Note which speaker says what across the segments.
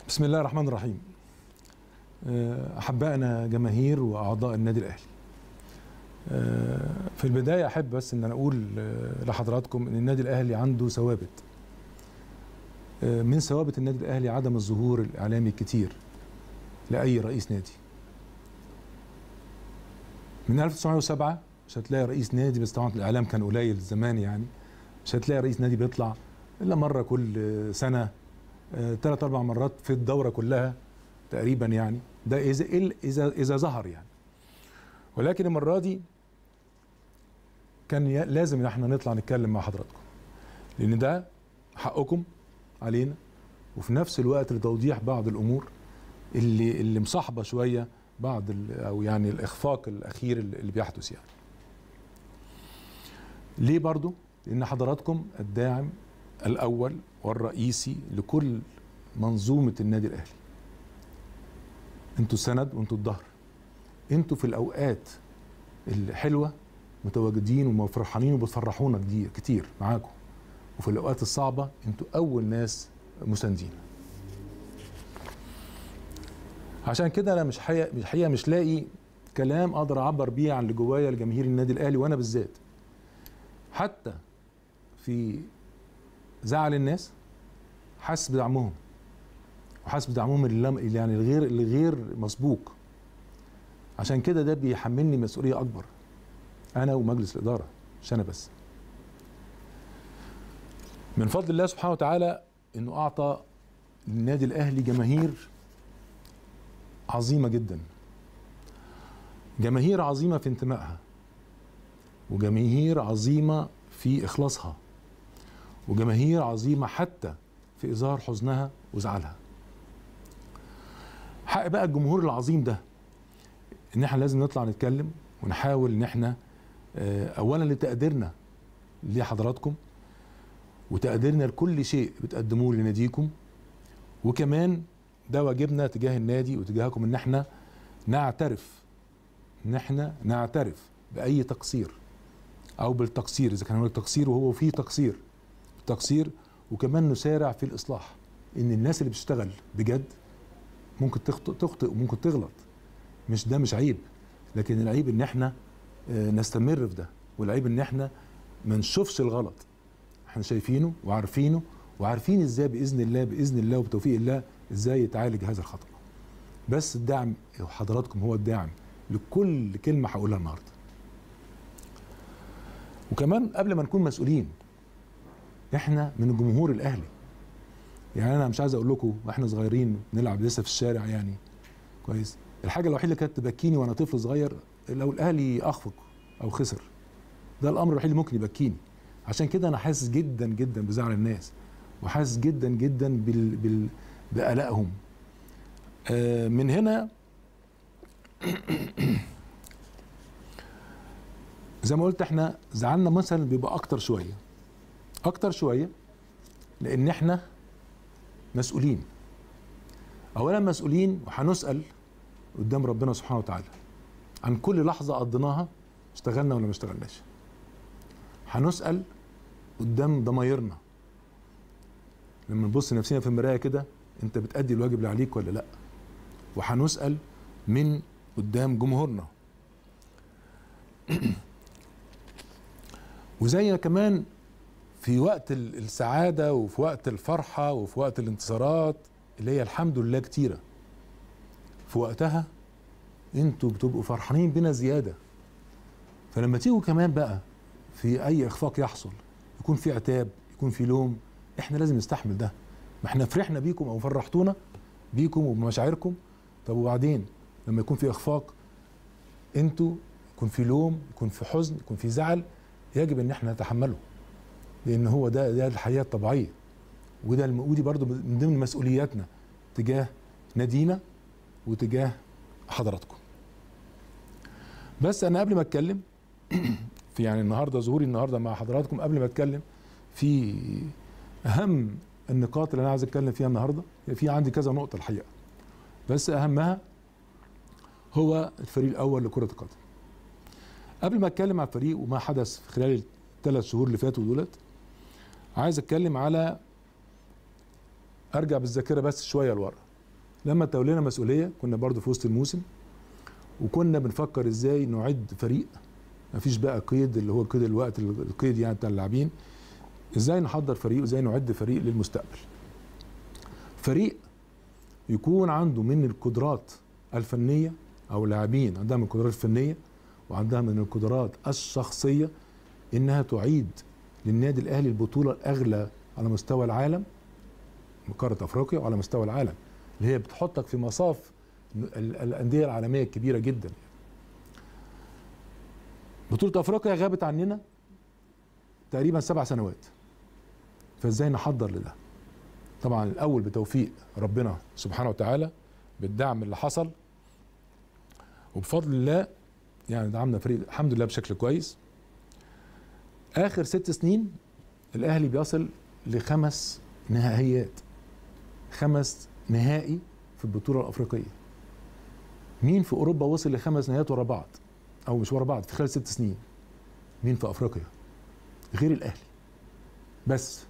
Speaker 1: بسم الله الرحمن الرحيم احبائنا جماهير واعضاء النادي الاهلي في البدايه احب بس ان انا اقول لحضراتكم ان النادي الاهلي عنده ثوابت من ثوابت النادي الاهلي عدم الظهور الاعلامي الكتير لاي رئيس نادي من 1907 مش هتلاقي رئيس نادي بس طبعا الاعلام كان قليل زمان يعني مش هتلاقي رئيس نادي بيطلع الا مره كل سنه ثلاث اربع مرات في الدوره كلها تقريبا يعني ده اذا اذا اذا ظهر يعني ولكن المره دي كان لازم ان احنا نطلع نتكلم مع حضراتكم لان ده حقكم علينا وفي نفس الوقت لتوضيح بعض الامور اللي اللي مصاحبه شويه بعض او يعني الاخفاق الاخير اللي بيحدث يعني ليه برضو لان حضراتكم الداعم الاول والرئيسي لكل منظومه النادي الاهلي انتوا السند وانتوا الظهر انتوا في الاوقات الحلوه متواجدين وفرحانين وبتفرحونا كتير معاكم وفي الاوقات الصعبه انتوا اول ناس مساندين عشان كده انا مش حقيقه مش حقيقه مش لاقي كلام اقدر اعبر بيه عن اللي جوايا لجماهير النادي الاهلي وانا بالذات حتى في زعل الناس حاسس بدعمهم وحاسس بدعمهم اللي يعني الغير الغير مسبوق عشان كده ده بيحملني مسؤوليه اكبر انا ومجلس الاداره مش انا بس من فضل الله سبحانه وتعالى انه اعطى للنادي الاهلي جماهير عظيمه جدا جماهير عظيمه في انتمائها وجماهير عظيمه في اخلاصها وجماهير عظيمه حتى في اظهار حزنها وزعلها حق بقى الجمهور العظيم ده ان احنا لازم نطلع نتكلم ونحاول ان احنا اولا لتقديرنا لحضراتكم وتقديرنا لكل شيء بتقدموه لناديكم وكمان ده واجبنا تجاه النادي وتجاهكم ان احنا نعترف ان احنا نعترف باي تقصير او بالتقصير اذا كان هناك تقصير وهو فيه تقصير التقصير وكمان نسارع في الاصلاح ان الناس اللي بتشتغل بجد ممكن تخطئ وممكن تغلط مش ده مش عيب لكن العيب ان احنا نستمر في ده والعيب ان احنا ما نشوفش الغلط احنا شايفينه وعارفينه وعارفين ازاي باذن الله باذن الله وبتوفيق الله ازاي يتعالج هذا الخطا بس الدعم حضراتكم هو الداعم لكل كلمه هقولها النهارده وكمان قبل ما نكون مسؤولين احنا من الجمهور الاهلي يعني انا مش عايز اقول لكم واحنا صغيرين نلعب لسه في الشارع يعني كويس الحاجه الوحيده اللي كانت تبكيني وانا طفل صغير لو الاهلي اخفق او خسر ده الامر الوحيد اللي ممكن يبكيني عشان كده انا حاسس جدا جدا بزعل الناس وحاسس جدا جدا بال بال بقلقهم آه من هنا زي ما قلت احنا زعلنا مثلا بيبقى اكتر شويه اكتر شويه لان احنا مسؤولين اولا مسؤولين وهنسال قدام ربنا سبحانه وتعالى عن كل لحظه قضيناها اشتغلنا ولا ما اشتغلناش هنسال قدام ضمايرنا لما نبص نفسنا في المرايه كده انت بتأدي الواجب اللي عليك ولا لا وهنسال من قدام جمهورنا وزي كمان في وقت السعاده وفي وقت الفرحه وفي وقت الانتصارات اللي هي الحمد لله كتيره في وقتها انتوا بتبقوا فرحانين بنا زياده فلما تيجوا كمان بقى في اي اخفاق يحصل يكون في عتاب يكون في لوم احنا لازم نستحمل ده ما احنا فرحنا بيكم او فرحتونا بيكم وبمشاعركم طب وبعدين لما يكون في اخفاق انتوا يكون في لوم يكون في حزن يكون في زعل يجب ان احنا نتحمله لان هو ده ده الحياه الطبيعيه وده ودي برضو من ضمن مسؤولياتنا تجاه نادينا وتجاه حضراتكم بس انا قبل ما اتكلم في يعني النهارده ظهوري النهارده مع حضراتكم قبل ما اتكلم في اهم النقاط اللي انا عايز اتكلم فيها النهارده في عندي كذا نقطه الحقيقه بس اهمها هو الفريق الاول لكره القدم قبل ما اتكلم على الفريق وما حدث في خلال الثلاث شهور اللي فاتوا دولت عايز اتكلم على ارجع بالذاكره بس شويه لورا لما تولينا مسؤوليه كنا برضو في وسط الموسم وكنا بنفكر ازاي نعد فريق مفيش بقى قيد اللي هو قيد الوقت القيد يعني بتاع اللاعبين ازاي نحضر فريق وازاي نعد فريق للمستقبل فريق يكون عنده من القدرات الفنيه او لاعبين عندها من القدرات الفنيه وعندها من القدرات الشخصيه انها تعيد للنادي الاهلي البطوله الاغلى على مستوى العالم قاره افريقيا وعلى مستوى العالم اللي هي بتحطك في مصاف ال- الانديه العالميه الكبيره جدا بطوله افريقيا غابت عننا تقريبا سبع سنوات فازاي نحضر لده طبعا الاول بتوفيق ربنا سبحانه وتعالى بالدعم اللي حصل وبفضل الله يعني دعمنا فريق الحمد لله بشكل كويس اخر ست سنين الاهلي بيصل لخمس نهائيات خمس نهائي في البطوله الافريقيه مين في اوروبا وصل لخمس نهائيات ورا بعض او مش ورا بعض في خلال ست سنين مين في افريقيا غير الاهلي بس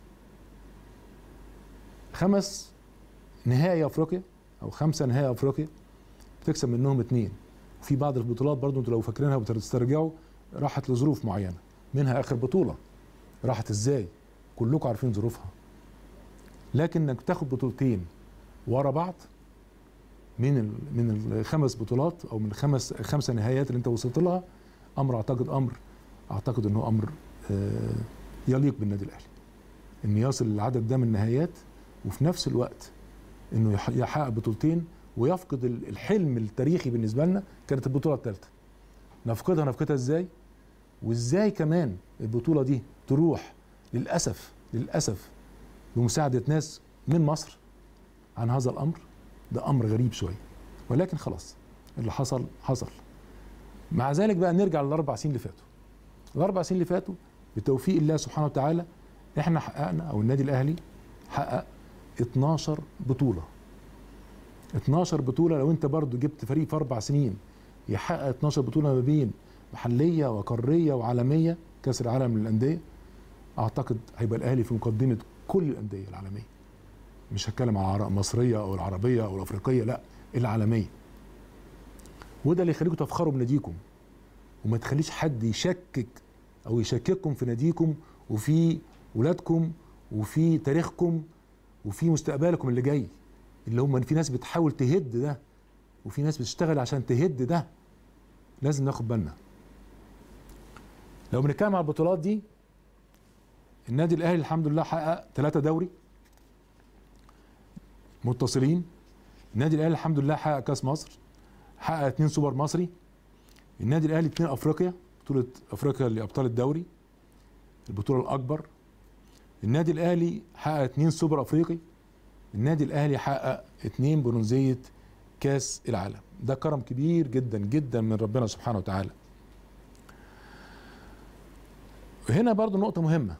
Speaker 1: خمس نهائي افريقيا او خمسه نهائي افريقيا بتكسب منهم اتنين في بعض البطولات برضو انتوا لو فاكرينها وتسترجعوا راحت لظروف معينه منها اخر بطوله راحت ازاي كلكم عارفين ظروفها لكن انك تاخد بطولتين ورا بعض من ال من الخمس بطولات او من الخمس خمسه نهايات اللي انت وصلت لها امر اعتقد امر اعتقد انه امر آه، يليق بالنادي الاهلي ان يصل للعدد ده من النهايات وفي نفس الوقت انه يح- يحقق بطولتين ويفقد ال- الحلم التاريخي بالنسبه لنا كانت البطوله الثالثه نفقدها نفقدها ازاي وازاي كمان البطوله دي تروح للاسف للاسف بمساعده ناس من مصر عن هذا الامر ده امر غريب شويه ولكن خلاص اللي حصل حصل مع ذلك بقى نرجع للاربع سنين اللي فاتوا الاربع سنين اللي فاتوا بتوفيق الله سبحانه وتعالى احنا حققنا او النادي الاهلي حقق 12 بطوله 12 بطوله لو انت برضو جبت فريق في اربع سنين يحقق 12 بطوله ما بين محليه وقاريه وعالميه كاس العالم للانديه اعتقد هيبقى الاهلي في مقدمه كل الانديه العالميه مش هتكلم على المصريه او العربيه او الافريقيه لا العالميه وده اللي يخليكم تفخروا بناديكم وما تخليش حد يشكك او يشكككم في ناديكم وفي ولادكم وفي تاريخكم وفي مستقبلكم اللي جاي اللي هم في ناس بتحاول تهد ده وفي ناس بتشتغل عشان تهد ده لازم ناخد بالنا لو بنتكلم على البطولات دي النادي الاهلي الحمد لله حقق ثلاثة دوري متصلين النادي الاهلي الحمد لله حقق كاس مصر حقق اتنين سوبر مصري النادي الاهلي اتنين افريقيا بطولة افريقيا لابطال الدوري البطولة الاكبر النادي الاهلي حقق اتنين سوبر افريقي النادي الاهلي حقق اتنين برونزية كاس العالم ده كرم كبير جدا جدا من ربنا سبحانه وتعالى هنا برضو نقطة مهمة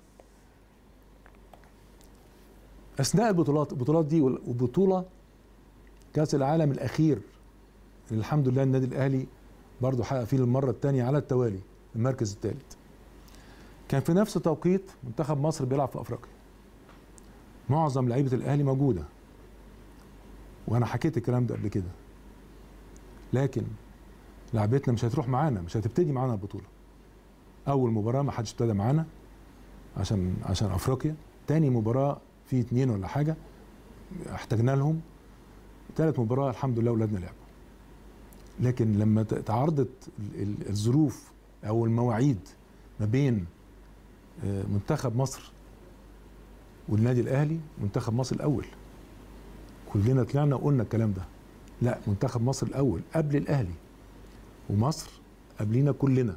Speaker 1: أثناء البطولات البطولات دي وبطولة كأس العالم الأخير اللي الحمد لله النادي الأهلي برضو حقق فيه للمرة الثانية على التوالي المركز الثالث كان في نفس التوقيت منتخب مصر بيلعب في أفريقيا معظم لعيبة الأهلي موجودة وأنا حكيت الكلام ده قبل كده لكن لعبتنا مش هتروح معانا مش هتبتدي معانا البطولة أول مباراة ما حدش ابتدى معانا عشان عشان أفريقيا تاني مباراة في اتنين ولا حاجة احتاجنا لهم تالت مباراة الحمد لله ولادنا لعبوا لكن لما ت- تعارضت ال- ال- الظروف أو المواعيد ما بين آه، منتخب مصر والنادي الأهلي منتخب مصر الأول كلنا طلعنا وقلنا الكلام ده لا منتخب مصر الأول قبل الأهلي ومصر قبلينا كلنا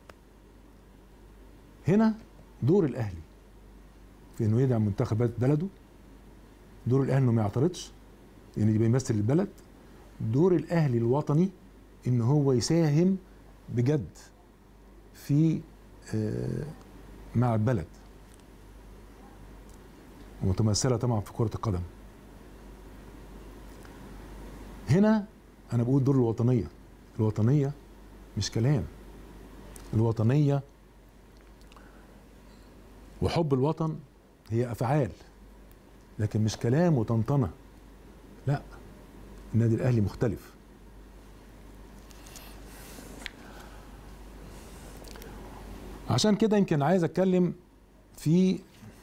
Speaker 1: هنا دور الأهلي في انه يدعم منتخبات بلده دور الاهلي انه ما يعترضش ان يبقى يمثل البلد دور الاهلي الوطني ان هو يساهم بجد في آه، مع البلد ومتمثله طبعا في كره القدم هنا انا بقول دور الوطنيه الوطنيه مش كلام الوطنيه وحب الوطن هي افعال لكن مش كلام وطنطنه لا النادي الاهلي مختلف عشان كده يمكن عايز اتكلم في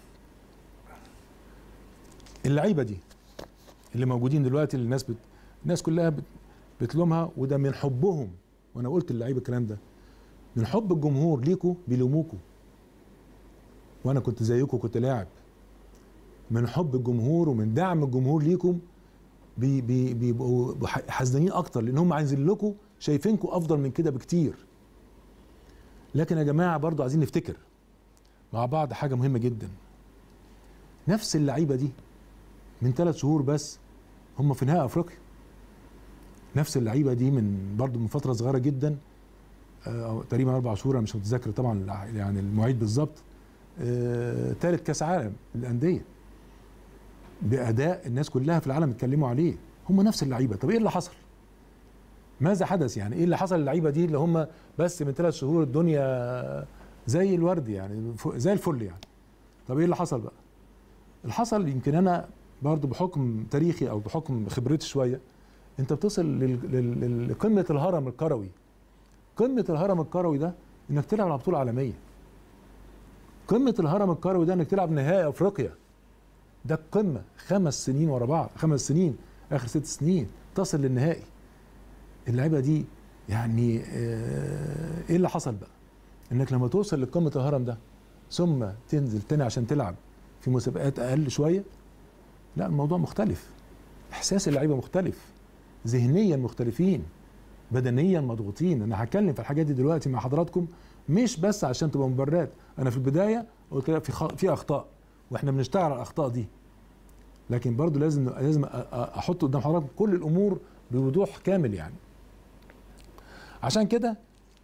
Speaker 1: اللعيبه دي اللي موجودين دلوقتي اللي الناس بت... الناس كلها بت... بتلومها وده من حبهم وانا قلت للعيبه الكلام ده من حب الجمهور ليكوا بيلوموكوا وانا كنت زيكم كنت لاعب من حب الجمهور ومن دعم الجمهور ليكم بي بي بيبقوا حزنين اكتر لان هم عايزين لكم شايفينكم افضل من كده بكتير لكن يا جماعه برضو عايزين نفتكر مع بعض حاجه مهمه جدا نفس اللعيبه دي من ثلاث شهور بس هم في نهائي افريقيا نفس اللعيبه دي من برضو من فتره صغيره جدا أو تقريبا اربع شهور انا مش متذكر طبعا يعني المواعيد بالظبط ثالث كاس عالم للانديه باداء الناس كلها في العالم اتكلموا عليه هم نفس اللعيبه طب ايه اللي حصل ماذا حدث يعني ايه اللي حصل للعيبه دي اللي هم بس من ثلاث شهور الدنيا زي الورد يعني زي الفل يعني طب ايه اللي حصل بقى اللي حصل يمكن انا برضو بحكم تاريخي او بحكم خبرتي شويه انت بتصل لقمه الهرم الكروي قمه الهرم الكروي ده انك تلعب على بطوله عالميه قمه الهرم الكروي ده انك تلعب نهائي افريقيا ده القمه خمس سنين ورا بعض خمس سنين اخر ست سنين تصل للنهائي اللعيبه دي يعني اه ايه اللي حصل بقى انك لما توصل لقمه الهرم ده ثم تنزل تاني عشان تلعب في مسابقات اقل شويه لا الموضوع مختلف احساس اللعيبه مختلف ذهنيا مختلفين بدنيا مضغوطين انا هتكلم في الحاجات دي دلوقتي مع حضراتكم مش بس عشان تبقى مبررات انا في البدايه قلت لك في خ... في اخطاء واحنا بنشتغل على الاخطاء دي لكن برضو لازم لازم احط قدام حضراتكم كل الامور بوضوح كامل يعني عشان كده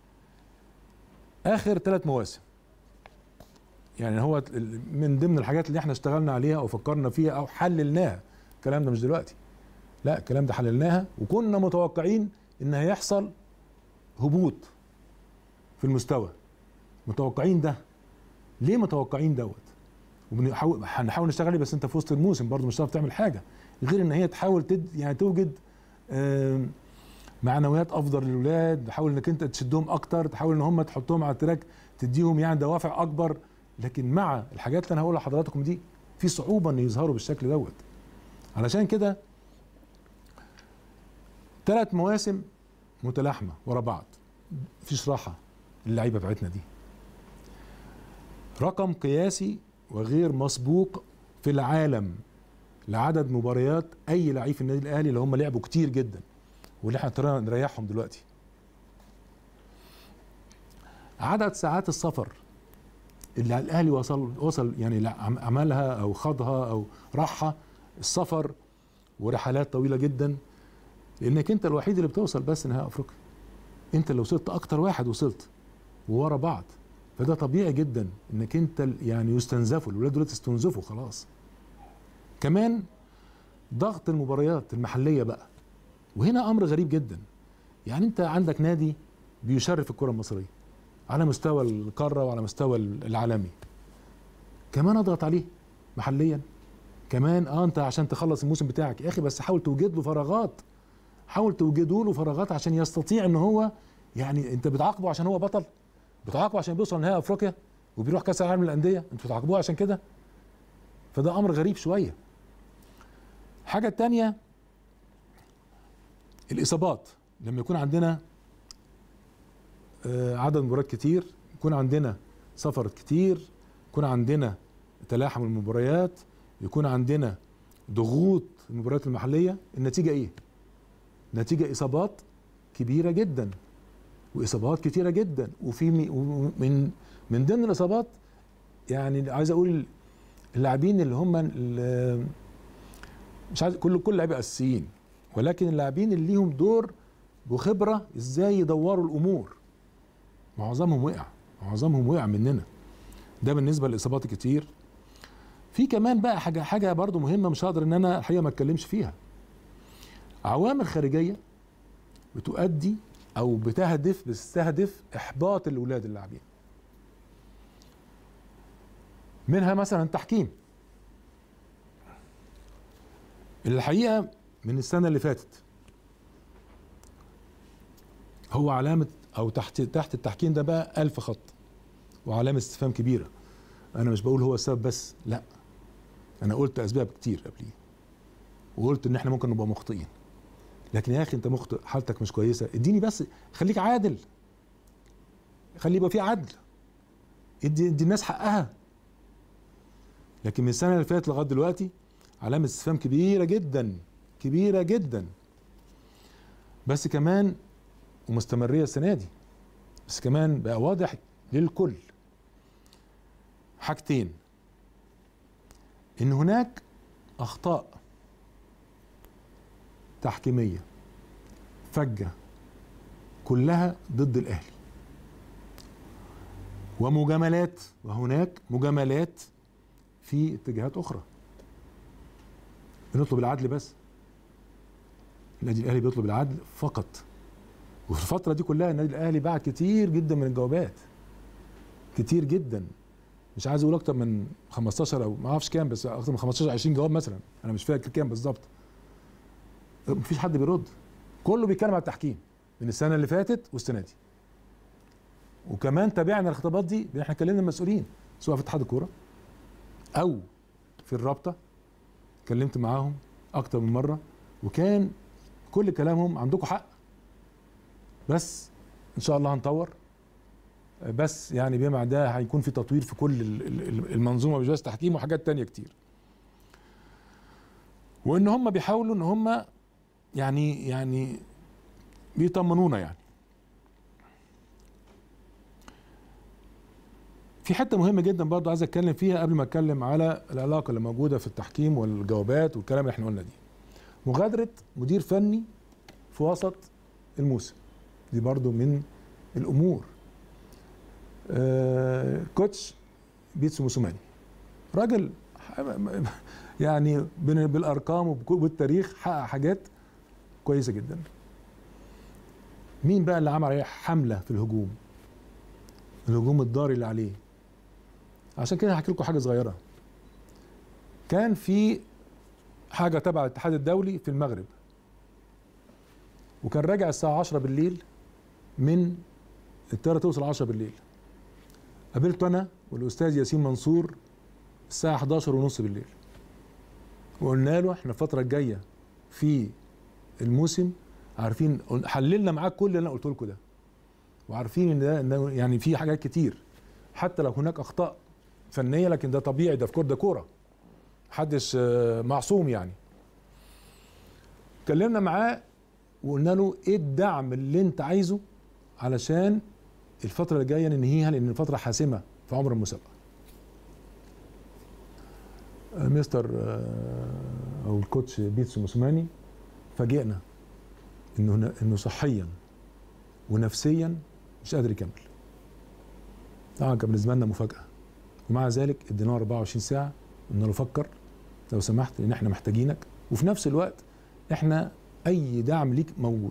Speaker 1: اخر ثلاث مواسم يعني هو من ضمن الحاجات اللي احنا اشتغلنا عليها او فكرنا فيها او حللناها الكلام ده مش دلوقتي لا الكلام ده حللناها وكنا متوقعين ان هيحصل هبوط في المستوى متوقعين ده ليه متوقعين دوت وبنحاول هنحاول نشتغل عليه بس انت في وسط الموسم برضه مش هتعرف تعمل حاجه غير ان هي تحاول تد يعني توجد معنويات افضل للولاد تحاول انك انت تشدهم اكتر تحاول ان هم تحطهم على التراك تديهم يعني دوافع اكبر لكن مع الحاجات اللي انا هقولها لحضراتكم دي في صعوبه ان يظهروا بالشكل دوت علشان كده ثلاث مواسم متلاحمه ورا بعض مفيش راحه اللعيبه بتاعتنا دي رقم قياسي وغير مسبوق في العالم لعدد مباريات اي لعيب في النادي الاهلي اللي هم لعبوا كتير جدا واللي احنا نريحهم دلوقتي عدد ساعات السفر اللي الاهلي وصل وصل يعني عملها او خاضها او راحها السفر ورحلات طويله جدا لانك انت الوحيد اللي بتوصل بس نهائي افريقيا انت اللي وصلت اكتر واحد وصلت وورا بعض فده طبيعي جدا انك انت يعني يستنزفوا الولاد دول تستنزفوا خلاص كمان ضغط المباريات المحليه بقى وهنا امر غريب جدا يعني انت عندك نادي بيشرف الكره المصريه على مستوى القاره وعلى مستوى العالمي كمان اضغط عليه محليا كمان اه انت عشان تخلص الموسم بتاعك يا اخي بس حاول توجد له فراغات حاول توجدوا له فراغات عشان يستطيع ان هو يعني انت بتعاقبه عشان هو بطل بتعاقبه عشان بيوصل نهائي افريقيا وبيروح كاس العالم للانديه انتوا بتعاقبوه عشان كده فده امر غريب شويه حاجه تانية الاصابات لما يكون عندنا عدد مباريات كتير يكون عندنا سفر كتير يكون عندنا تلاحم المباريات يكون عندنا ضغوط المباريات المحليه النتيجه ايه نتيجه اصابات كبيره جدا واصابات كتيره جدا وفي من من ضمن الاصابات يعني عايز اقول اللاعبين اللي هم مش عايز كل كل لعيبه اساسيين ولكن اللاعبين اللي ليهم دور وخبره ازاي يدوروا الامور معظمهم وقع معظمهم وقع مننا ده بالنسبه للاصابات الكتير في كمان بقى حاجه حاجه برضو مهمه مش هقدر ان انا الحقيقه ما اتكلمش فيها عوامل خارجيه بتؤدي او بتهدف بتستهدف احباط الاولاد اللاعبين منها مثلا التحكيم الحقيقه من السنه اللي فاتت هو علامه او تحت تحت التحكيم ده بقى ألف خط وعلامه استفهام كبيره انا مش بقول هو السبب بس لا انا قلت اسباب كتير قبليه وقلت ان احنا ممكن نبقى مخطئين لكن يا اخي انت مخطئ حالتك مش كويسه اديني بس خليك عادل خلي يبقى في عدل ادي ادي الناس حقها لكن من السنه اللي فاتت لغايه دلوقتي علامه استفهام كبيره جدا كبيره جدا بس كمان ومستمريه السنه دي بس كمان بقى واضح للكل حاجتين ان هناك اخطاء تحكيميه فجه كلها ضد الاهلي ومجاملات وهناك مجاملات في اتجاهات اخرى بنطلب العدل بس النادي الاهلي بيطلب العدل فقط وفي الفتره دي كلها النادي الاهلي باع كتير جدا من الجوابات كتير جدا مش عايز اقول اكتر من 15 او ما اعرفش كام بس اكتر من 15 20 جواب مثلا انا مش فاكر كام بالظبط مفيش حد بيرد كله بيتكلم على التحكيم من السنه اللي فاتت والسنه دي وكمان تابعنا الخطابات دي احنا كلمنا المسؤولين سواء في اتحاد الكوره او في الرابطه اتكلمت معاهم اكتر من مره وكان كل كلامهم عندكم حق بس ان شاء الله هنطور بس يعني بما ده هيكون في تطوير في كل المنظومه مش بس تحكيم وحاجات تانية كتير وان هم بيحاولوا ان هم يعني يعني بيطمنونا يعني في حته مهمه جدا برضو عايز اتكلم فيها قبل ما اتكلم على العلاقه اللي موجوده في التحكيم والجوابات والكلام اللي احنا قلنا دي مغادره مدير فني في وسط الموسم دي برضو من الامور آه كوتش بيتسو موسوماني راجل يعني بالارقام وبالتاريخ حقق حاجات كويسه جدا مين بقى اللي عمل عليه حمله في الهجوم الهجوم الضاري اللي عليه عشان كده هحكي لكم حاجه صغيره كان في حاجه تبع الاتحاد الدولي في المغرب وكان راجع الساعه 10 بالليل من الطياره توصل 10 بالليل قابلته انا والاستاذ ياسين منصور الساعه 11 ونص بالليل وقلنا له احنا الفتره الجايه في الموسم عارفين حللنا معاك كل اللي انا قلت لكم ده وعارفين ان ده إن يعني في حاجات كتير حتى لو هناك اخطاء فنيه لكن ده طبيعي ده في كوره ده كوره محدش معصوم يعني اتكلمنا معاه وقلنا له ايه الدعم اللي انت عايزه علشان الفتره اللي جايه ننهيها لان الفتره حاسمه في عمر المسابقه مستر او الكوتش بيتسو موسوماني فاجئنا انه انه صحيا ونفسيا مش قادر يكمل طبعا كان بالنسبه لنا مفاجاه ومع ذلك اديناه 24 ساعه قلنا له فكر لو سمحت لان احنا محتاجينك وفي نفس الوقت احنا اي دعم ليك موجود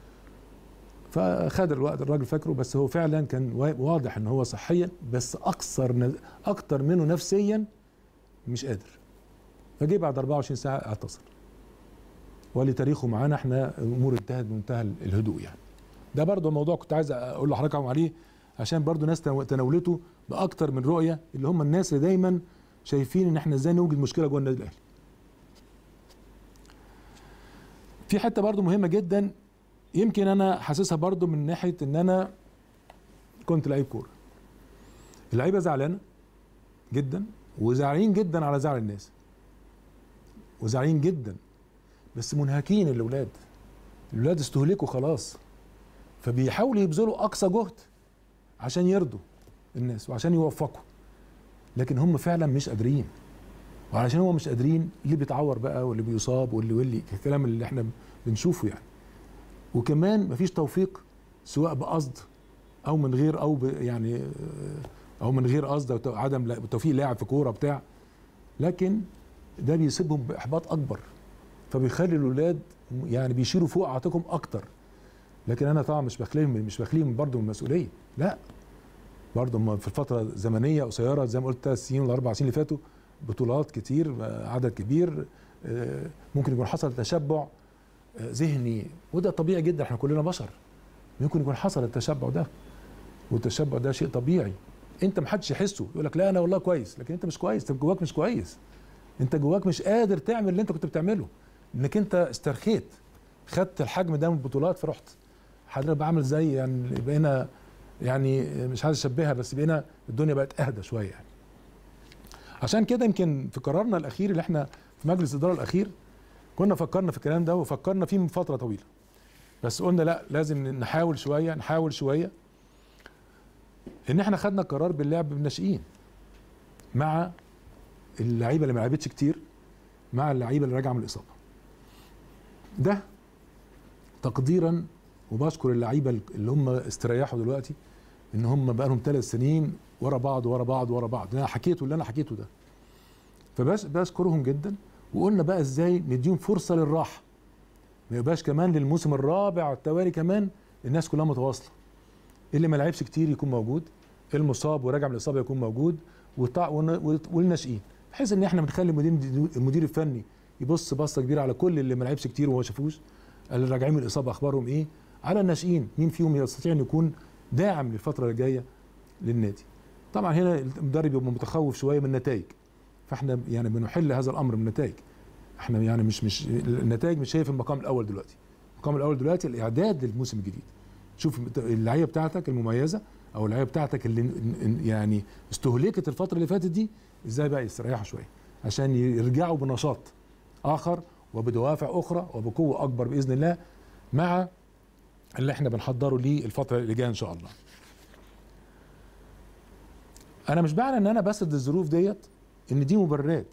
Speaker 1: فخد الوقت الراجل فاكره بس هو فعلا كان واضح ان هو صحيا بس اكثر اكتر منه نفسيا مش قادر فجه بعد 24 ساعه اعتصر ولتاريخه معانا احنا الامور انتهت بمنتهى الهدوء يعني ده برضه موضوع كنت عايز اقول لحضراتكم عليه عشان برضه ناس تناولته باكتر من رؤيه اللي هم الناس اللي دايما شايفين ان احنا ازاي نوجد مشكله جوه النادي الاهلي في حته برضه مهمه جدا يمكن انا حاسسها برضه من ناحيه ان انا كنت لعيب كوره اللعيبه زعلانه جدا وزعلانين جدا على زعل الناس وزعلانين جدا بس منهكين الاولاد الاولاد استهلكوا خلاص فبيحاولوا يبذلوا اقصى جهد عشان يرضوا الناس وعشان يوفقوا لكن هم فعلا مش قادرين وعشان هم مش قادرين اللي بيتعور بقى واللي بيصاب واللي واللي الكلام اللي احنا بنشوفه يعني وكمان مفيش توفيق سواء بقصد او من غير او يعني او من غير قصد او عدم توفيق لاعب في كوره بتاع لكن ده بيسيبهم باحباط اكبر فبيخلي الاولاد يعني بيشيلوا فوق عاتقهم اكتر لكن انا طبعا مش بخليهم مش بخليهم برضه من المسؤوليه لا برضه في الفتره زمنيه قصيره زي ما قلت ثلاث سنين ولا اربع سنين اللي فاتوا بطولات كتير عدد كبير ممكن يكون حصل تشبع ذهني وده طبيعي جدا احنا كلنا بشر ممكن يكون حصل التشبع ده والتشبع ده شيء طبيعي انت ما حدش يحسه يقول لك لا انا والله كويس لكن انت مش كويس انت جواك مش كويس انت جواك مش قادر تعمل اللي انت كنت بتعمله انك انت استرخيت خدت الحجم ده من البطولات فرحت حضرتك بعمل زي يعني بقينا يعني مش عايز اشبهها بس بقينا الدنيا بقت اهدى شويه يعني عشان كده يمكن في قرارنا الاخير اللي احنا في مجلس الاداره الاخير كنا فكرنا في الكلام ده وفكرنا فيه من فتره طويله بس قلنا لا لازم نحاول شويه نحاول شويه ان احنا خدنا قرار باللعب بالناشئين مع اللعيبه اللي ما لعبتش كتير مع اللعيبه اللي راجعه من الاصابه ده تقديرا وبشكر اللعيبه اللي هم استريحوا دلوقتي ان هم بقى لهم ثلاث سنين ورا بعض ورا بعض ورا بعض انا حكيته اللي انا حكيته ده فبس بشكرهم جدا وقلنا بقى ازاي نديهم فرصه للراحه ما يبقاش كمان للموسم الرابع التوالي كمان الناس كلها متواصله اللي ما لعبش كتير يكون موجود المصاب وراجع من الاصابه يكون موجود وطع- ون- والناشئين بحيث ان احنا بنخلي المدير المدير الفني يبص بصه كبيره على كل اللي ما لعبش كتير وما شافوش اللي راجعين من الاصابه اخبارهم ايه على الناشئين مين فيهم يستطيع ان يكون داعم للفتره اللي جايه للنادي طبعا هنا المدرب يبقى متخوف شويه من النتائج فاحنا يعني بنحل هذا الامر من النتائج احنا يعني مش مش النتائج مش هي في المقام الاول دلوقتي المقام الاول دلوقتي الاعداد للموسم الجديد شوف اللعيبه بتاعتك المميزه او اللعيبه بتاعتك اللي يعني استهلكت الفتره اللي فاتت دي ازاي بقى يستريحوا شويه عشان يرجعوا بنشاط اخر وبدوافع اخرى وبقوه اكبر باذن الله مع اللي احنا بنحضره ليه الفتره اللي جايه ان شاء الله انا مش معنى ان انا بسد الظروف ديت ان دي مبررات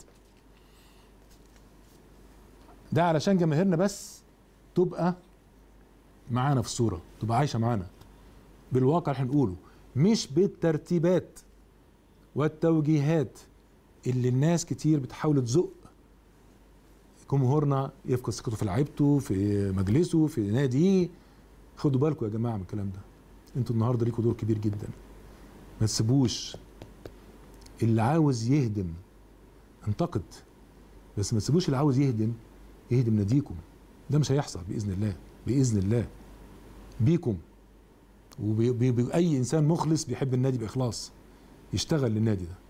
Speaker 1: ده علشان جماهيرنا بس تبقى معانا في الصوره تبقى عايشه معانا بالواقع اللي هنقوله مش بالترتيبات والتوجيهات اللي الناس كتير بتحاول تزق جمهورنا يفقد ثقته في لعيبته في مجلسه في ناديه خدوا بالكم يا جماعه من الكلام ده انتوا النهارده ليكوا دور كبير جدا ما تسيبوش اللي عاوز يهدم انتقد بس ما تسيبوش اللي عاوز يهدم يهدم ناديكم ده مش هيحصل باذن الله باذن الله بيكم وبأي انسان مخلص بيحب النادي باخلاص يشتغل للنادي ده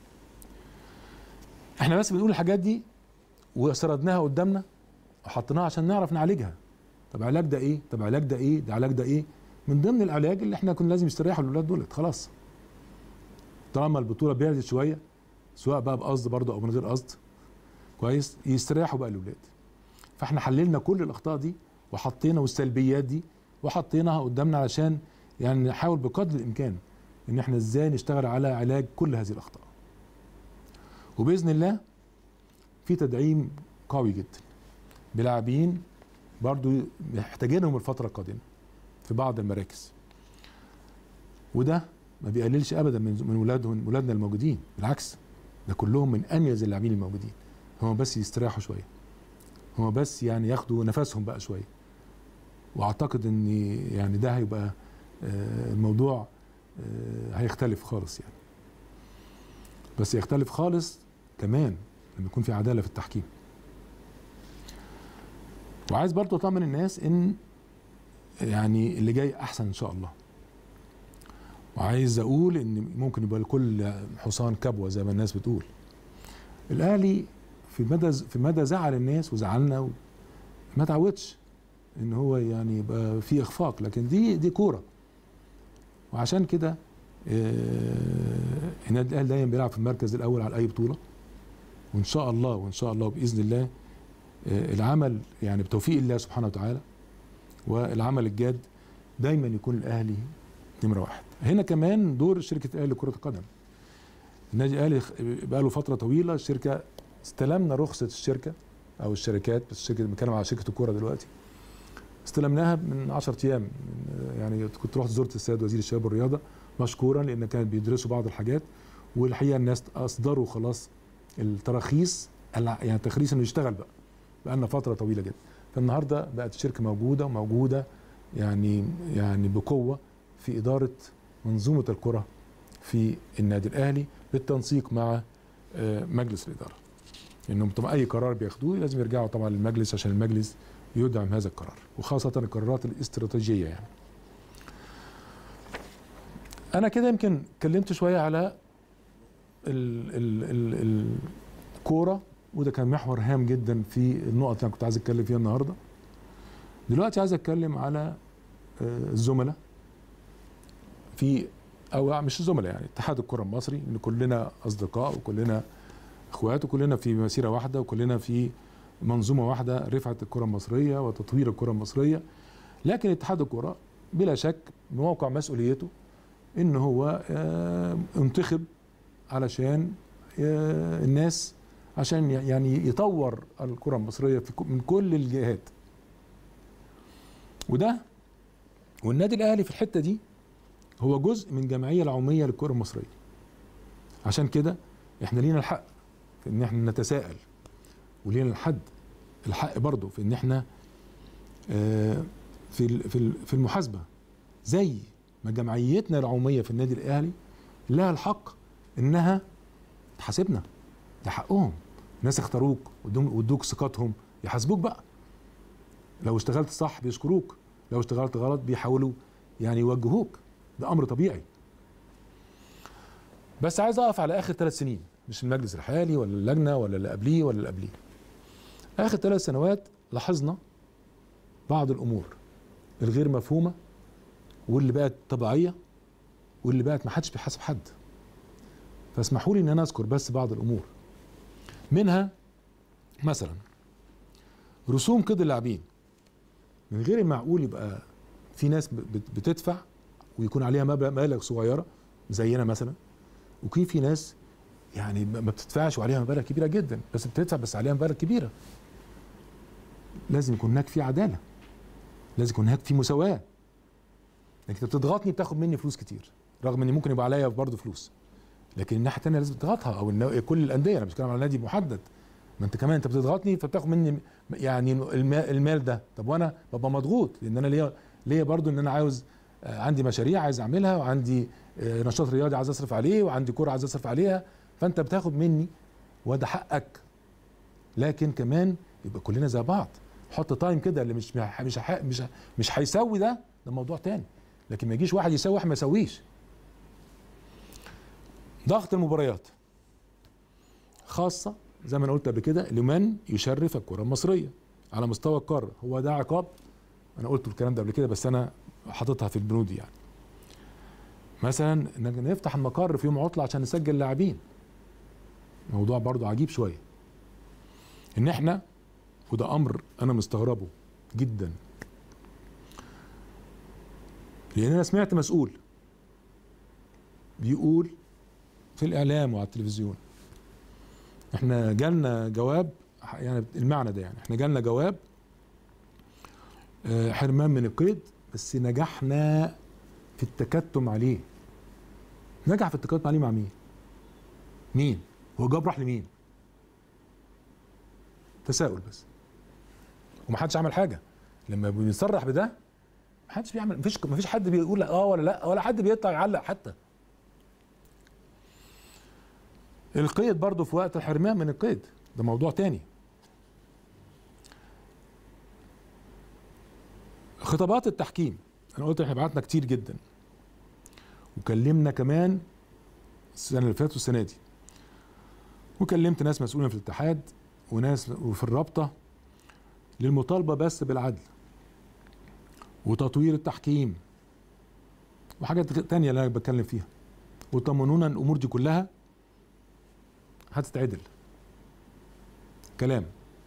Speaker 1: احنا بس بنقول الحاجات دي وسردناها قدامنا وحطيناها عشان نعرف نعالجها طب علاج ده ايه طب علاج ده ايه ده علاج ده ايه من ضمن العلاج اللي احنا كنا لازم يستريحوا الاولاد دولت خلاص طالما البطوله بعدت شويه سواء بقى بقصد برضه او من غير قصد كويس يستريحوا بقى الاولاد فاحنا حللنا كل الاخطاء دي وحطينا والسلبيات دي وحطيناها قدامنا علشان يعني نحاول بقدر الامكان ان احنا ازاي نشتغل على علاج كل هذه الاخطاء وباذن الله في تدعيم قوي جدا بلاعبين برضو محتاجينهم الفتره القادمه في بعض المراكز وده ما بيقللش ابدا من من ولادهم ولادنا الموجودين بالعكس ده كلهم من اميز اللاعبين الموجودين هم بس يستريحوا شويه هم بس يعني ياخدوا نفسهم بقى شويه واعتقد ان يعني ده هيبقى الموضوع هيختلف خالص يعني بس يختلف خالص كمان لما يكون في عداله في التحكيم وعايز برضه اطمن الناس ان يعني اللي جاي احسن ان شاء الله وعايز اقول ان ممكن يبقى لكل حصان كبوه زي ما الناس بتقول الاهلي في مدى في مدى زعل الناس وزعلنا ما تعودش ان هو يعني يبقى في اخفاق لكن دي دي كوره وعشان كده النادي الاهلي دايما بيلعب في المركز الاول على اي بطوله وان شاء الله وان شاء الله باذن الله العمل يعني بتوفيق الله سبحانه وتعالى والعمل الجاد دايما يكون الاهلي نمره واحد هنا كمان دور شركه الاهلي لكره القدم النادي الاهلي بقى له فتره طويله الشركه استلمنا رخصه الشركه او الشركات بس الشركه بنتكلم على شركه الكوره دلوقتي استلمناها من 10 ايام يعني كنت رحت زرت السيد وزير الشباب والرياضه مشكورا لان كانت بيدرسوا بعض الحاجات والحقيقه الناس اصدروا خلاص التراخيص يعني تخريص انه يشتغل بقى بقى لنا فتره طويله جدا فالنهارده بقت الشركه موجوده وموجوده يعني يعني بقوه في اداره منظومه الكره في النادي الاهلي بالتنسيق مع مجلس الاداره انهم طبعا اي قرار بياخدوه لازم يرجعوا طبعا للمجلس عشان المجلس يدعم هذا القرار وخاصه القرارات الاستراتيجيه يعني انا كده يمكن اتكلمت شويه على ال ال ال الكوره وده كان محور هام جدا في النقط اللي انا كنت عايز اتكلم فيها النهارده دلوقتي عايز اتكلم على آه، الزملاء في او مش الزملاء يعني اتحاد الكره المصري ان كلنا اصدقاء وكلنا اخوات وكلنا في مسيره واحده وكلنا في منظومه واحده رفعه الكره المصريه وتطوير الكره المصريه لكن اتحاد الكره بلا شك بموقع مسؤوليته ان هو آه، انتخب علشان آه، الناس عشان يعني يطور الكره المصريه في ك- من كل الجهات وده والنادي الاهلي في الحته دي هو جزء من الجمعيه العموميه للكره المصريه عشان كده احنا لينا الحق في ان احنا نتساءل ولينا الحد الحق برضه في ان احنا آه، في ال- في ال- في المحاسبه زي ما جمعيتنا العموميه في النادي الاهلي لها الحق انها تحاسبنا ده حقهم ناس اختاروك وادوم- وادوك ثقتهم يحاسبوك بقى لو اشتغلت صح بيشكروك لو اشتغلت غلط بيحاولوا يعني يوجهوك ده امر طبيعي بس عايز اقف على اخر ثلاث سنين مش المجلس الحالي ولا اللجنه ولا اللي قبليه ولا اللي قبليه اخر ثلاث سنوات لاحظنا بعض الامور الغير مفهومه واللي بقت طبيعيه واللي بقت ما حدش بيحاسب حد فاسمحوا لي ان انا اذكر بس بعض الامور منها مثلا رسوم قيد اللاعبين من غير المعقول يبقى في ناس بت- بتدفع ويكون عليها مبلغ مبالغ صغيره زينا مثلا وفي في ناس يعني ما ما بتدفعش وعليها مبالغ كبيره جدا بس بتدفع بس عليها مبالغ كبيره لازم يكون هناك في عداله لازم يكون هناك في مساواه انك انت بتضغطني بتاخد مني فلوس كتير رغم ان ممكن يبقى عليا برضه فلوس لكن الناحيه الثانيه لازم تضغطها او النا- كل الانديه انا مش بتكلم على نادي محدد ما انت كمان انت بتضغطني فبتاخد مني يعني المال, المال ده طب وانا ببقى مضغوط لان انا ليا ليا برضه ان انا عاوز آه، عندي مشاريع عايز اعملها وعندي آه، نشاط رياضي عايز اصرف عليه وعندي كوره عايز اصرف عليها فانت بتاخد مني وده حقك لكن كمان يبقى كلنا زي بعض حط تايم كده اللي مش مش هح- مش ه- مش هيسوي ده ده موضوع تاني لكن ما يجيش واحد يسوي واحد ما يسويش ضغط المباريات خاصة زي ما انا قلت قبل كده لمن يشرف الكرة المصرية على مستوى القارة هو ده عقاب انا قلت الكلام ده قبل كده بس انا حاططها في البنود دي يعني مثلا انك نفتح المقر في يوم عطلة عشان نسجل لاعبين موضوع برضو عجيب شوية ان احنا وده امر انا مستغربه جدا لان انا سمعت مسؤول بيقول في الاعلام وعلى التلفزيون احنا جالنا جواب يعني المعنى ده يعني احنا جالنا جواب آه، حرمان من القيد بس نجحنا في التكتم عليه نجح في التكتم عليه مع مين مين هو جاب راح لمين تساؤل بس ومحدش عمل حاجه لما بنصرح بده محدش بيعمل مفيش مفيش حد بيقول اه ولا لا ولا حد بيطلع يعلق حتى القيد برضه في وقت الحرمان من القيد ده موضوع تاني خطابات التحكيم انا قلت احنا بعتنا كتير جدا وكلمنا كمان السنه اللي فاتت والسنه دي وكلمت ناس مسؤولين في الاتحاد وناس وفي الرابطه للمطالبه بس بالعدل وتطوير التحكيم وحاجات تانية اللي انا بتكلم فيها وطمنونا ان الامور دي كلها هتتعدل كلام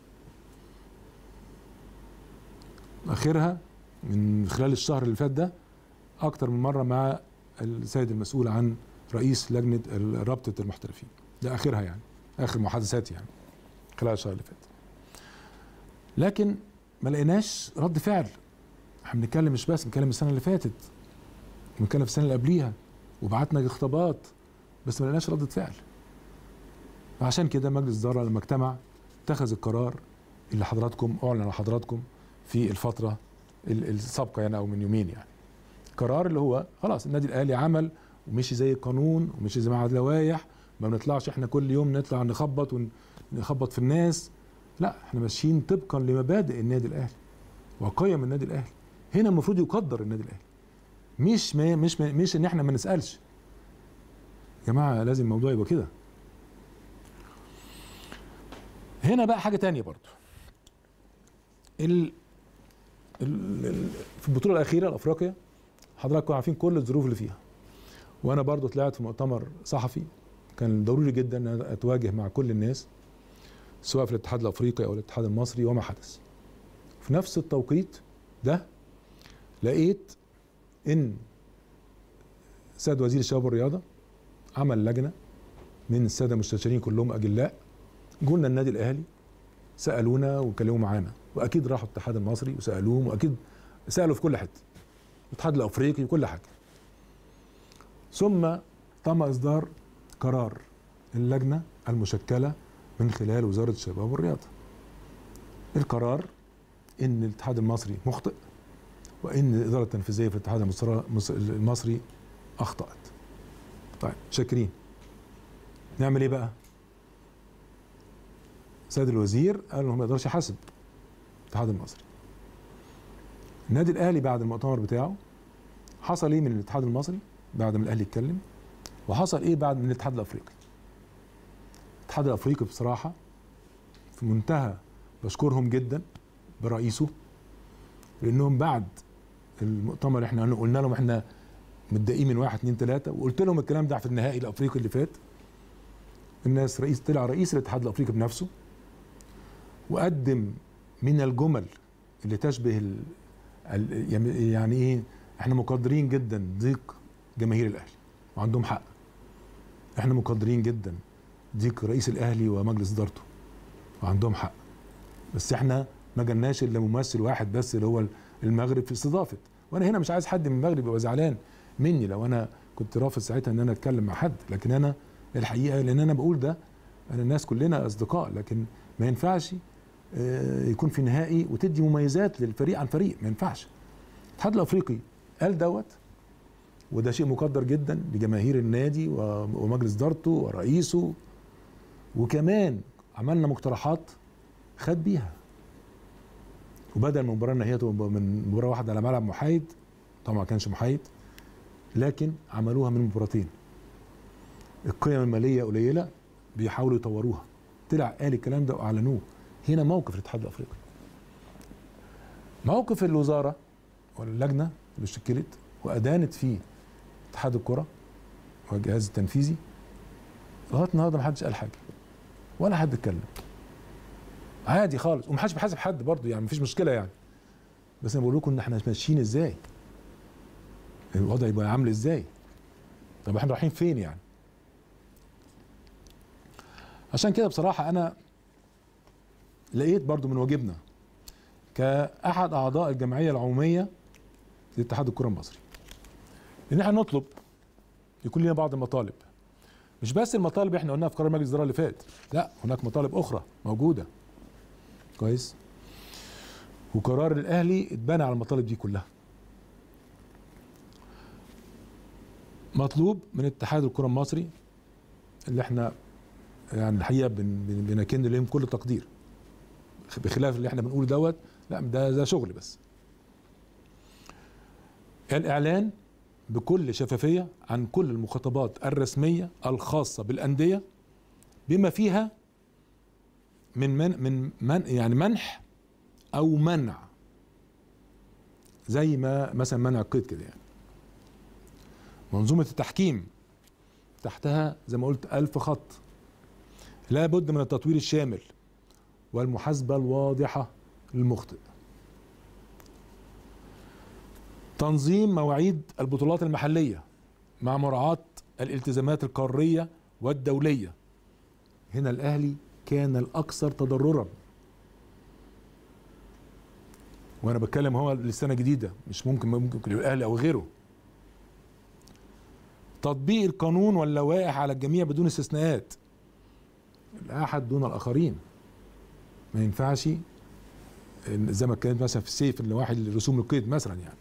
Speaker 1: اخرها من خلال الشهر اللي فات ده اكتر من مره مع السيد المسؤول عن رئيس لجنه رابطه المحترفين ده اخرها يعني اخر محادثات يعني خلال الشهر اللي فات لكن ما لقيناش رد فعل احنا بنتكلم مش بس بنتكلم السنه اللي فاتت بنتكلم في السنه اللي قبليها وبعتنا خطابات بس ما لقيناش ردة فعل فعشان كده مجلس الاداره لما اجتمع اتخذ القرار اللي حضراتكم اعلن على حضراتكم في الفتره ال- السابقه يعني او من يومين يعني قرار اللي هو خلاص النادي الاهلي عمل ومشي زي القانون ومشي زي ما اللوائح ما بنطلعش احنا كل يوم نطلع نخبط ونخبط في الناس لا احنا ماشيين طبقا لمبادئ النادي الاهلي وقيم النادي الاهلي هنا المفروض يقدر النادي الاهلي مش ما مش ما مش ان احنا ما نسالش يا جماعه لازم الموضوع يبقى كده هنا بقى حاجه تانية برضو ال... ال... ال... في البطوله الاخيره لافريقيا حضراتكم عارفين كل الظروف اللي فيها وانا برضو طلعت في مؤتمر صحفي كان ضروري جدا ان أنا اتواجه مع كل الناس سواء في الاتحاد الافريقي او الاتحاد المصري وما حدث في نفس التوقيت ده لقيت ان سيد وزير الشباب والرياضه عمل لجنه من الساده المستشارين كلهم اجلاء جولنا النادي الاهلي سالونا وكلموا معانا واكيد راحوا الاتحاد المصري وسالوهم واكيد سالوا في كل حته الاتحاد الافريقي وكل حاجه ثم تم اصدار قرار اللجنه المشكله من خلال وزاره الشباب والرياضه القرار ان الاتحاد المصري مخطئ وان الاداره التنفيذيه في الاتحاد المصري- المصري اخطات طيب شاكرين نعمل ايه بقى سيد الوزير قال انه ما يقدرش يحاسب الاتحاد المصري النادي الاهلي بعد المؤتمر بتاعه حصل ايه من الاتحاد المصري بعد ما الاهلي اتكلم وحصل ايه بعد من الاتحاد الافريقي الاتحاد الافريقي بصراحه في منتهى بشكرهم جدا برئيسه لانهم بعد المؤتمر احنا قلنا لهم احنا متضايقين من واحد اتنين تلاته وقلت لهم الكلام ده في النهائي الافريقي اللي فات الناس رئيس طلع رئيس الاتحاد الافريقي بنفسه وقدم من الجمل اللي تشبه ال ال يعني ايه احنا مقدرين جدا ضيق جماهير الاهلي وعندهم حق احنا مقدرين جدا ضيق رئيس الاهلي ومجلس ادارته وعندهم حق بس احنا ما جالناش الا ممثل واحد بس اللي هو المغرب في استضافه وانا هنا مش عايز حد من المغرب يبقى زعلان مني لو انا كنت رافض ساعتها ان انا اتكلم مع حد لكن انا الحقيقه لان انا بقول ده انا الناس كلنا اصدقاء لكن ما ينفعش آه، يكون في نهائي وتدي مميزات للفريق عن فريق ما ينفعش الاتحاد الافريقي قال دوت وده شيء مقدر جدا لجماهير النادي و- ومجلس ادارته ورئيسه وكمان عملنا مقترحات خد بيها وبدل من المباراه النهائيه تبقى من مباراه واحده على ملعب محايد طبعا ما كانش محايد لكن عملوها من مباراتين القيم الماليه قليله بيحاولوا يطوروها طلع قال الكلام ده واعلنوه هنا موقف الاتحاد الافريقي موقف الوزاره واللجنه اللي شكلت وادانت فيه اتحاد الكره والجهاز التنفيذي لغايه النهارده ما حدش قال حاجه ولا حد اتكلم عادي خالص ومحدش بيحاسب حد برضه يعني مفيش مشكله يعني بس انا بقول لكم ان احنا ماشيين ازاي الوضع يبقى عامل ازاي طب احنا رايحين فين يعني عشان كده بصراحه انا لقيت برضو من واجبنا كاحد اعضاء الجمعيه العموميه لاتحاد الكره المصري ان احنا نطلب يكون لنا بعض المطالب مش بس المطالب احنا قلناها في قرار مجلس الاداره اللي فات لا هناك مطالب اخرى موجوده كويس وقرار الاهلي اتبنى على المطالب دي كلها مطلوب من اتحاد الكره المصري اللي احنا يعني الحقيقه بن- بن- بنكن لهم كل تقدير بخلاف اللي احنا بنقول دوت لا ده ده شغل بس الاعلان بكل شفافيه عن كل المخاطبات الرسميه الخاصه بالانديه بما فيها من من من, من يعني منح او منع زي ما مثلا منع القيد كده يعني منظومه التحكيم تحتها زي ما قلت ألف خط لا بد من التطوير الشامل والمحاسبة الواضحة للمخطئ تنظيم مواعيد البطولات المحلية مع مراعاة الالتزامات القارية والدولية هنا الأهلي كان الأكثر تضررا وأنا بتكلم هو لسنة جديدة مش ممكن ممكن يكون الأهلي أو غيره تطبيق القانون واللوائح على الجميع بدون استثناءات الأحد دون الآخرين ما ينفعش إن زي ما كانت مثلا في السيف اللي واحد رسوم القيد مثلا يعني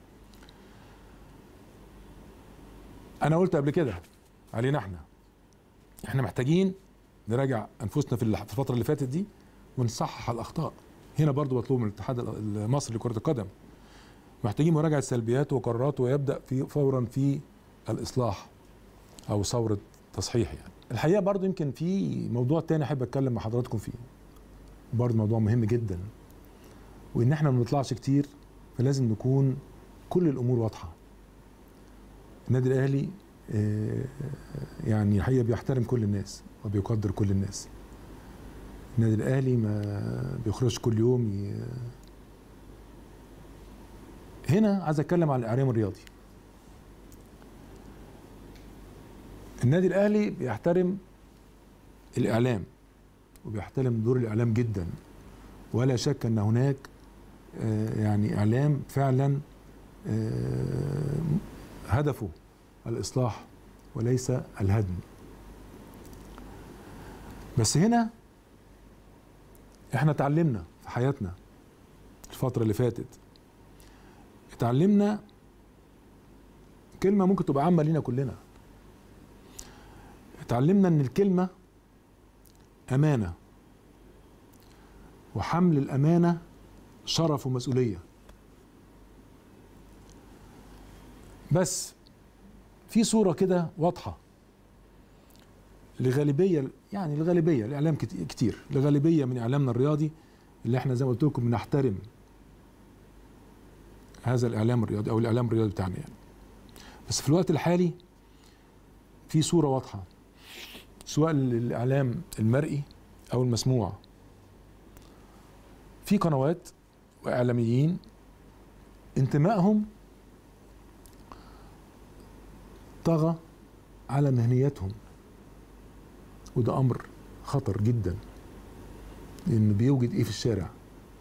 Speaker 1: انا قلت قبل كده علينا احنا احنا محتاجين نراجع انفسنا في الح- في الفتره اللي فاتت دي ونصحح الاخطاء هنا برضو بطلب من الاتحاد المصري لكره القدم محتاجين مراجعه سلبيات وقرارات ويبدا في فورا في الاصلاح او ثوره تصحيح يعني الحقيقه برضو يمكن في موضوع تاني احب اتكلم مع حضراتكم فيه برضو موضوع مهم جدا وان احنا ما بنطلعش كتير فلازم نكون كل الامور واضحه النادي الاهلي آه، يعني الحقيقه بيحترم كل الناس وبيقدر كل الناس النادي الاهلي ما بيخرجش كل يوم ي... هنا عايز اتكلم عن الاعلام الرياضي النادي الاهلي بيحترم الاعلام وبيحترم دور الاعلام جدا ولا شك ان هناك آه، يعني اعلام فعلا آه، هدفه الاصلاح وليس الهدم بس هنا احنا اتعلمنا في حياتنا الفتره اللي فاتت اتعلمنا كلمه ممكن تبقى عامه لينا كلنا اتعلمنا ان الكلمه امانه وحمل الامانه شرف ومسؤوليه بس في صوره كده واضحه لغالبيه يعني الغالبيه الاعلام كت- كتير لغالبيه من اعلامنا الرياضي اللي احنا زي ما قلت لكم بنحترم هذا الاعلام الرياضي او الاعلام الرياضي بتاعنا يعني بس في الوقت الحالي في صوره واضحه سواء للاعلام المرئي او المسموع في قنوات واعلاميين انتمائهم طغى على مهنيتهم وده امر خطر جدا لانه بيوجد ايه في الشارع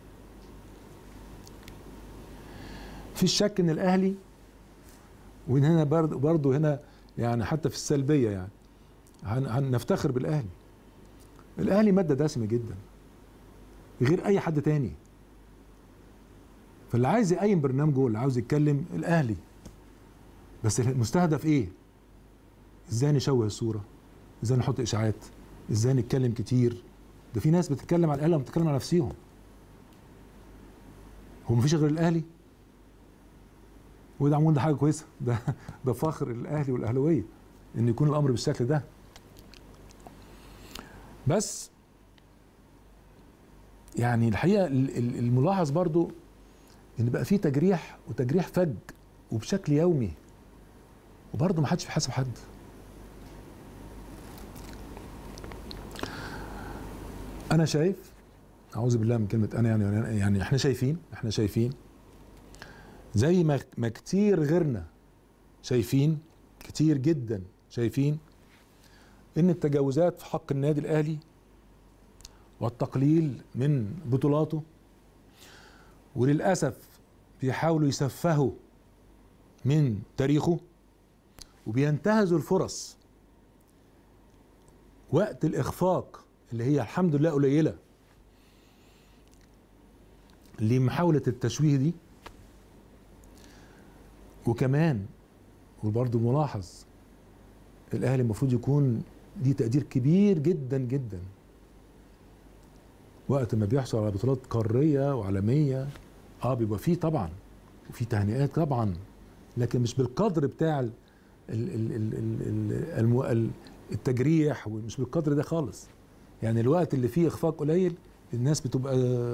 Speaker 1: في الشك ان الاهلي وان هنا برضه برضه هنا يعني حتى في السلبيه يعني هن- هنفتخر بالاهلي الاهلي ماده دسمه جدا غير اي حد تاني فاللي عايز يقيم برنامجه اللي عاوز يتكلم الاهلي بس المستهدف ايه ازاي نشوه الصوره ازاي نحط اشاعات ازاي نتكلم كتير ده في ناس بتتكلم على الاهلي وبتتكلم على نفسيهم هو مفيش غير الاهلي وده عموما ده حاجه كويسه ده ده فخر الاهلي والاهلاويه ان يكون الامر بالشكل ده بس يعني الحقيقه ال- ال- الملاحظ برضو ان بقى في تجريح وتجريح فج وبشكل يومي وبرضه ما حدش بيحاسب حد انا شايف اعوذ بالله من كلمه انا يعني يعني احنا شايفين احنا شايفين زي ما ما كتير غيرنا شايفين كتير جدا شايفين ان التجاوزات في حق النادي الاهلي والتقليل من بطولاته وللاسف بيحاولوا يسفهوا من تاريخه وبينتهزوا الفرص وقت الاخفاق اللي هي الحمد لله قليله لمحاوله التشويه دي وكمان وبرضه ملاحظ الاهلي المفروض يكون ليه تقدير كبير جدا جدا وقت ما بيحصل على بطولات قاريه وعالميه اه بيبقى فيه طبعا وفي تهنئات طبعا لكن مش بالقدر بتاع ال ال ال ال ال المو- ال التجريح ومش بالقدر ده خالص يعني الوقت اللي فيه اخفاق قليل الناس بتبقى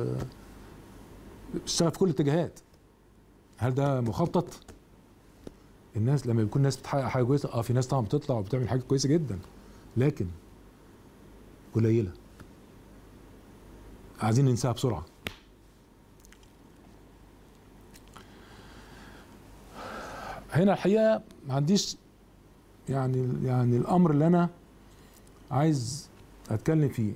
Speaker 1: بتشتغل في كل الاتجاهات هل ده مخطط الناس لما يكون الناس بتحقق حاجه كويسه اه في ناس طبعا بتطلع وبتعمل حاجه كويسه جدا لكن قليله عايزين ننساها بسرعه هنا الحقيقه ما عنديش يعني يعني الامر اللي انا عايز اتكلم فيه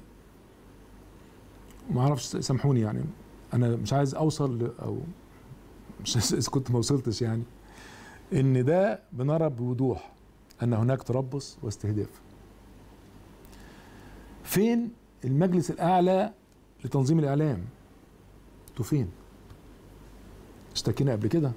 Speaker 1: ما اعرفش سامحوني يعني انا مش عايز اوصل ل- او مش اذا كنت ما وصلتش يعني ان ده بنرى بوضوح ان هناك تربص واستهداف فين المجلس الاعلى لتنظيم الاعلام انتوا فين اشتكينا قبل كده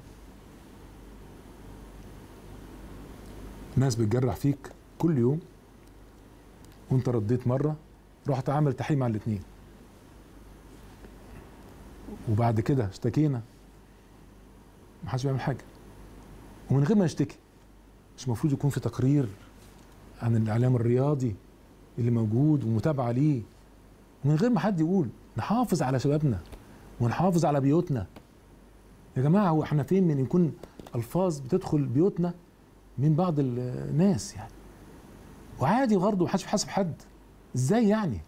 Speaker 1: ناس بتجرح فيك كل يوم وانت رديت مره رحت عامل تحريم على الاثنين وبعد كده اشتكينا محدش بيعمل حاجه ومن غير ما نشتكي مش المفروض يكون في تقرير عن الاعلام الرياضي اللي موجود ومتابعه ليه ومن غير ما حد يقول نحافظ على شبابنا ونحافظ على بيوتنا يا جماعه هو احنا فين من يكون الفاظ بتدخل بيوتنا من بعض الناس يعني وعادي برضه محدش بيحاسب حد ازاي يعني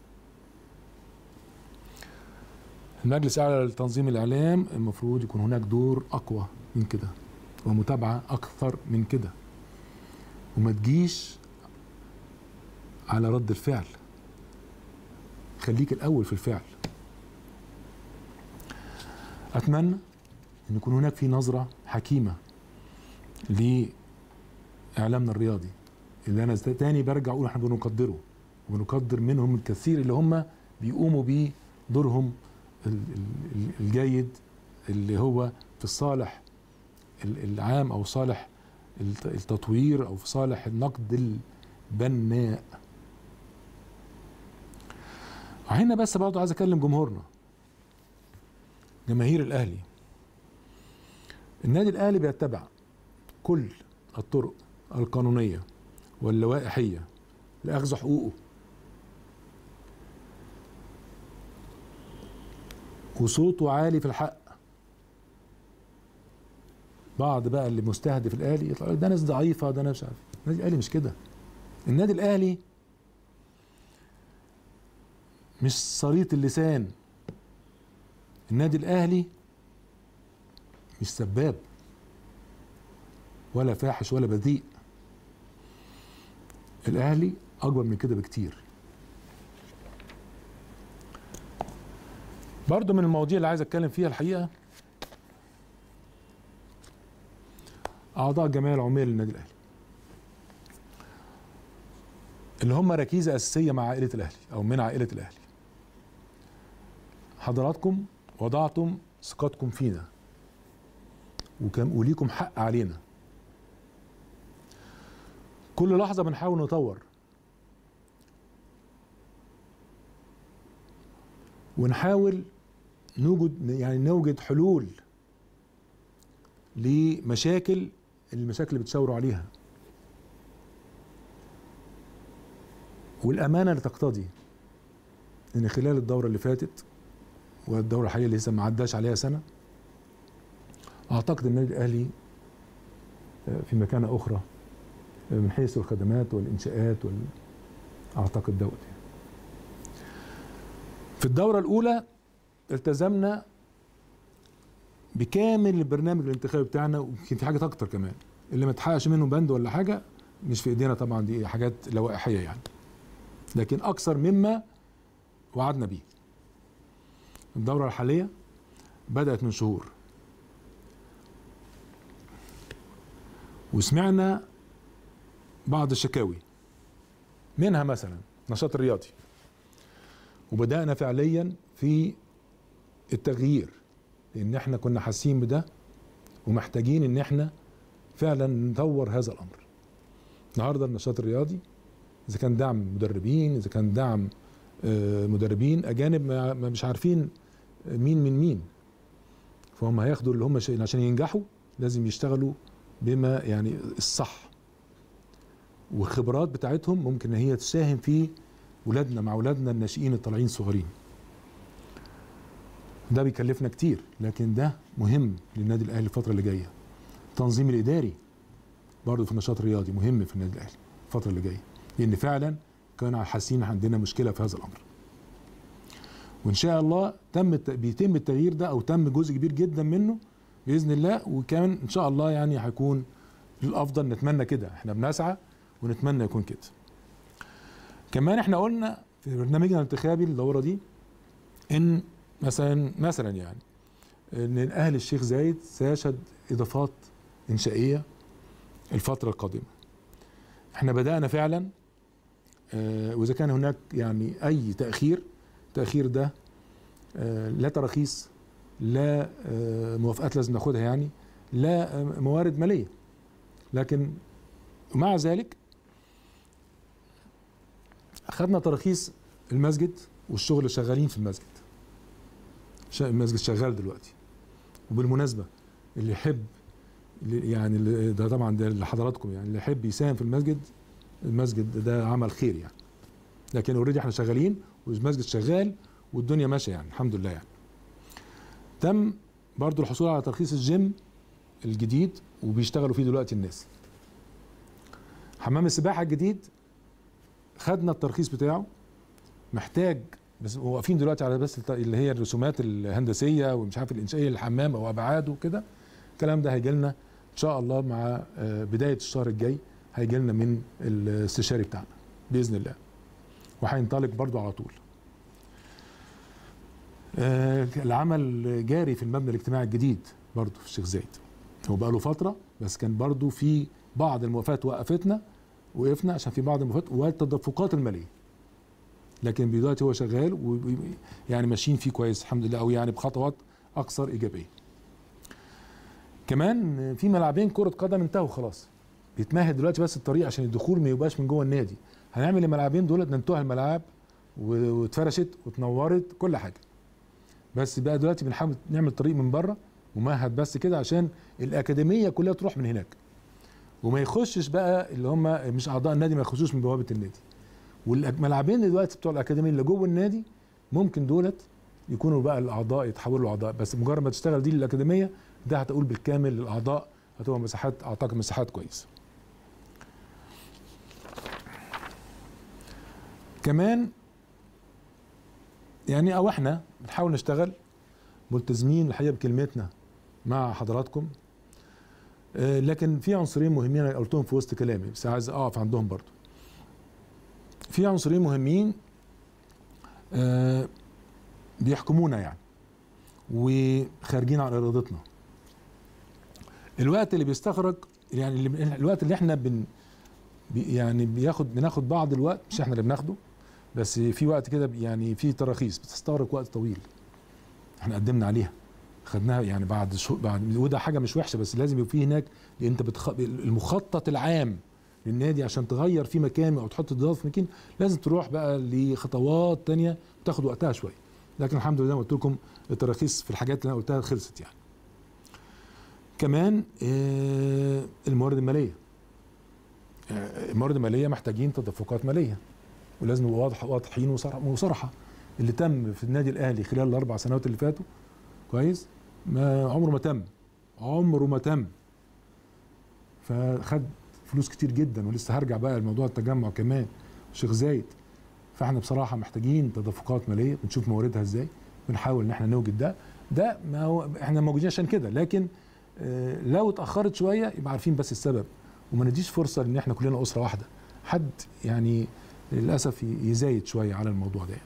Speaker 1: المجلس الاعلى لتنظيم الاعلام المفروض يكون هناك دور اقوى من كده ومتابعه اكثر من كده وما تجيش على رد الفعل خليك الاول في الفعل اتمنى ان يكون هناك في نظره حكيمه لاعلامنا الرياضي اللي انا تاني برجع اقول احنا بنقدره وبنقدر منهم الكثير اللي هم بيقوموا بيه دورهم الجيد اللي هو في الصالح العام او صالح التطوير او في صالح النقد البناء هنا بس برضه عايز اكلم جمهورنا جماهير الاهلي النادي الاهلي بيتبع كل الطرق القانونيه واللوائحيه لاخذ حقوقه وصوته عالي في الحق بعض بقى اللي مستهدف الاهلي يطلع ده ناس ضعيفه ده ناس مش عارف النادي الاهلي مش كده النادي الاهلي مش صريط اللسان النادي الاهلي مش سباب ولا فاحش ولا بذيء الاهلي اكبر من كده بكتير برضو من المواضيع اللي عايز اتكلم فيها الحقيقه اعضاء الجمعيه العموميه للنادي الاهلي اللي هم ركيزه اساسيه مع عائله الاهلي او من عائله الاهلي حضراتكم وضعتم ثقتكم فينا وكم وليكم حق علينا كل لحظه بنحاول نطور ونحاول نوجد يعني نوجد حلول لمشاكل المشاكل اللي بتشاوروا عليها والامانه اللي تقتضي ان خلال الدوره اللي فاتت والدوره الحاليه اللي لسه ما عداش عليها سنه اعتقد النادي الاهلي في مكانه اخرى من حيث الخدمات والانشاءات وال اعتقد دوت يعني. في الدوره الاولى التزمنا بكامل البرنامج الانتخابي بتاعنا ويمكن في حاجات اكتر كمان اللي ما تحققش منه بند ولا حاجه مش في ايدينا طبعا دي حاجات لوائحيه يعني لكن اكثر مما وعدنا بيه الدوره الحاليه بدات من شهور وسمعنا بعض الشكاوي منها مثلا نشاط الرياضي وبدانا فعليا في التغيير لان احنا كنا حاسين بده ومحتاجين ان احنا فعلا نطور هذا الامر النهارده النشاط الرياضي اذا كان دعم مدربين اذا كان دعم مدربين اجانب ما مش عارفين مين من مين فهم هياخدوا اللي هم عشان ينجحوا لازم يشتغلوا بما يعني الصح والخبرات بتاعتهم ممكن ان هي تساهم في ولادنا مع ولادنا الناشئين الطالعين الصغيرين ده بيكلفنا كتير لكن ده مهم للنادي الاهلي الفتره اللي جايه التنظيم الاداري برضه في النشاط الرياضي مهم في النادي الاهلي الفتره اللي جايه لان فعلا كان حاسين عندنا مشكله في هذا الامر وان شاء الله تم بيتم التغيير ده او تم جزء كبير جدا منه باذن الله وكمان ان شاء الله يعني هيكون للافضل نتمنى كده احنا بنسعى ونتمنى يكون كده كمان احنا قلنا في برنامجنا الانتخابي الدوره دي ان مثلا مثلا يعني ان اهل الشيخ زايد سيشهد اضافات انشائيه الفتره القادمه احنا بدانا فعلا اه واذا كان هناك يعني اي تاخير التاخير ده اه لا تراخيص لا اه موافقات لازم ناخدها يعني لا موارد ماليه لكن مع ذلك اخذنا تراخيص المسجد والشغل شغالين في المسجد المسجد شغال دلوقتي وبالمناسبه اللي يحب اللي- يعني اللي- ده طبعا ده لحضراتكم يعني اللي يحب يساهم في المسجد المسجد ده عمل خير يعني لكن اوريدي احنا شغالين والمسجد شغال والدنيا ماشيه يعني الحمد لله يعني تم برضو الحصول على ترخيص الجيم الجديد وبيشتغلوا فيه دلوقتي الناس حمام السباحه الجديد خدنا الترخيص بتاعه محتاج بس واقفين دلوقتي على بس الت- اللي هي الرسومات الهندسيه ومش عارف الانشائيه للحمام او ابعاده وكده الكلام ده هيجي لنا ان شاء الله مع آه، بدايه الشهر الجاي هيجي لنا من الاستشاري بتاعنا باذن الله وهينطلق برضو على طول آه، العمل جاري في المبنى الاجتماعي الجديد برضو في الشيخ زايد هو بقى له فتره بس كان برضو في بعض الموافقات وقفتنا وقفنا عشان في بعض الموافقات والتدفقات الماليه لكن دلوقتي هو شغال و يعني ماشيين فيه كويس الحمد لله او يعني بخطوات اكثر ايجابيه كمان في ملعبين كره قدم انتهوا خلاص بيتمهد دلوقتي بس الطريق عشان الدخول ما يبقاش من جوه النادي هنعمل الملعبين دول ننتهي الملاعب و- واتفرشت واتنورت كل حاجه بس بقى دلوقتي بنحاول نعمل طريق من بره ممهد بس كده عشان الاكاديميه كلها تروح من هناك وما يخشش بقى اللي هم مش اعضاء النادي ما يخشوش من بوابه النادي والملعبين دلوقتي بتوع الاكاديميه اللي جوه النادي ممكن دولت يكونوا بقى الاعضاء يتحولوا لاعضاء بس مجرد ما تشتغل دي للاكاديميه ده هتقول بالكامل للاعضاء هتبقى مساحات اعتقد مساحات كويسه كمان يعني او احنا بنحاول نشتغل ملتزمين الحقيقه بكلمتنا مع حضراتكم آه، لكن في عنصرين مهمين انا قلتهم في وسط كلامي بس عايز اقف عندهم برضو في عنصرين مهمين آه، بيحكمونا يعني وخارجين عن ارادتنا الوقت اللي بيستخرج يعني اللي الوقت اللي احنا بن بي- يعني بياخد بناخد بعض الوقت مش احنا اللي بناخده بس في وقت كده بي- يعني في تراخيص بتستغرق وقت طويل احنا قدمنا عليها خدناها يعني بعد شو بعد وده حاجه مش وحشه بس لازم يبقى في هناك لان انت بتخ... المخطط العام للنادي عشان تغير في مكان او تحط اضافه في مكان لازم تروح بقى لخطوات تانية بتاخد وقتها شويه لكن الحمد لله زي ما قلت لكم التراخيص في الحاجات اللي انا قلتها خلصت يعني كمان آه، الموارد الماليه آه، الموارد الماليه محتاجين تدفقات ماليه ولازم نبقى واضح واضحين وصرح- وصراحه اللي تم في النادي الاهلي خلال الاربع سنوات اللي فاتوا كويس ما عمره ما تم عمره ما تم فخد فلوس كتير جدا ولسه هرجع بقى لموضوع التجمع كمان الشيخ زايد فاحنا بصراحه محتاجين تدفقات ماليه بنشوف مواردها ازاي بنحاول ان احنا نوجد ده ده ما هو احنا موجودين عشان كده لكن آه، لو اتاخرت شويه يبقى عارفين بس السبب وما نديش فرصه ان احنا كلنا اسره واحده حد يعني للاسف يزايد شويه على الموضوع ده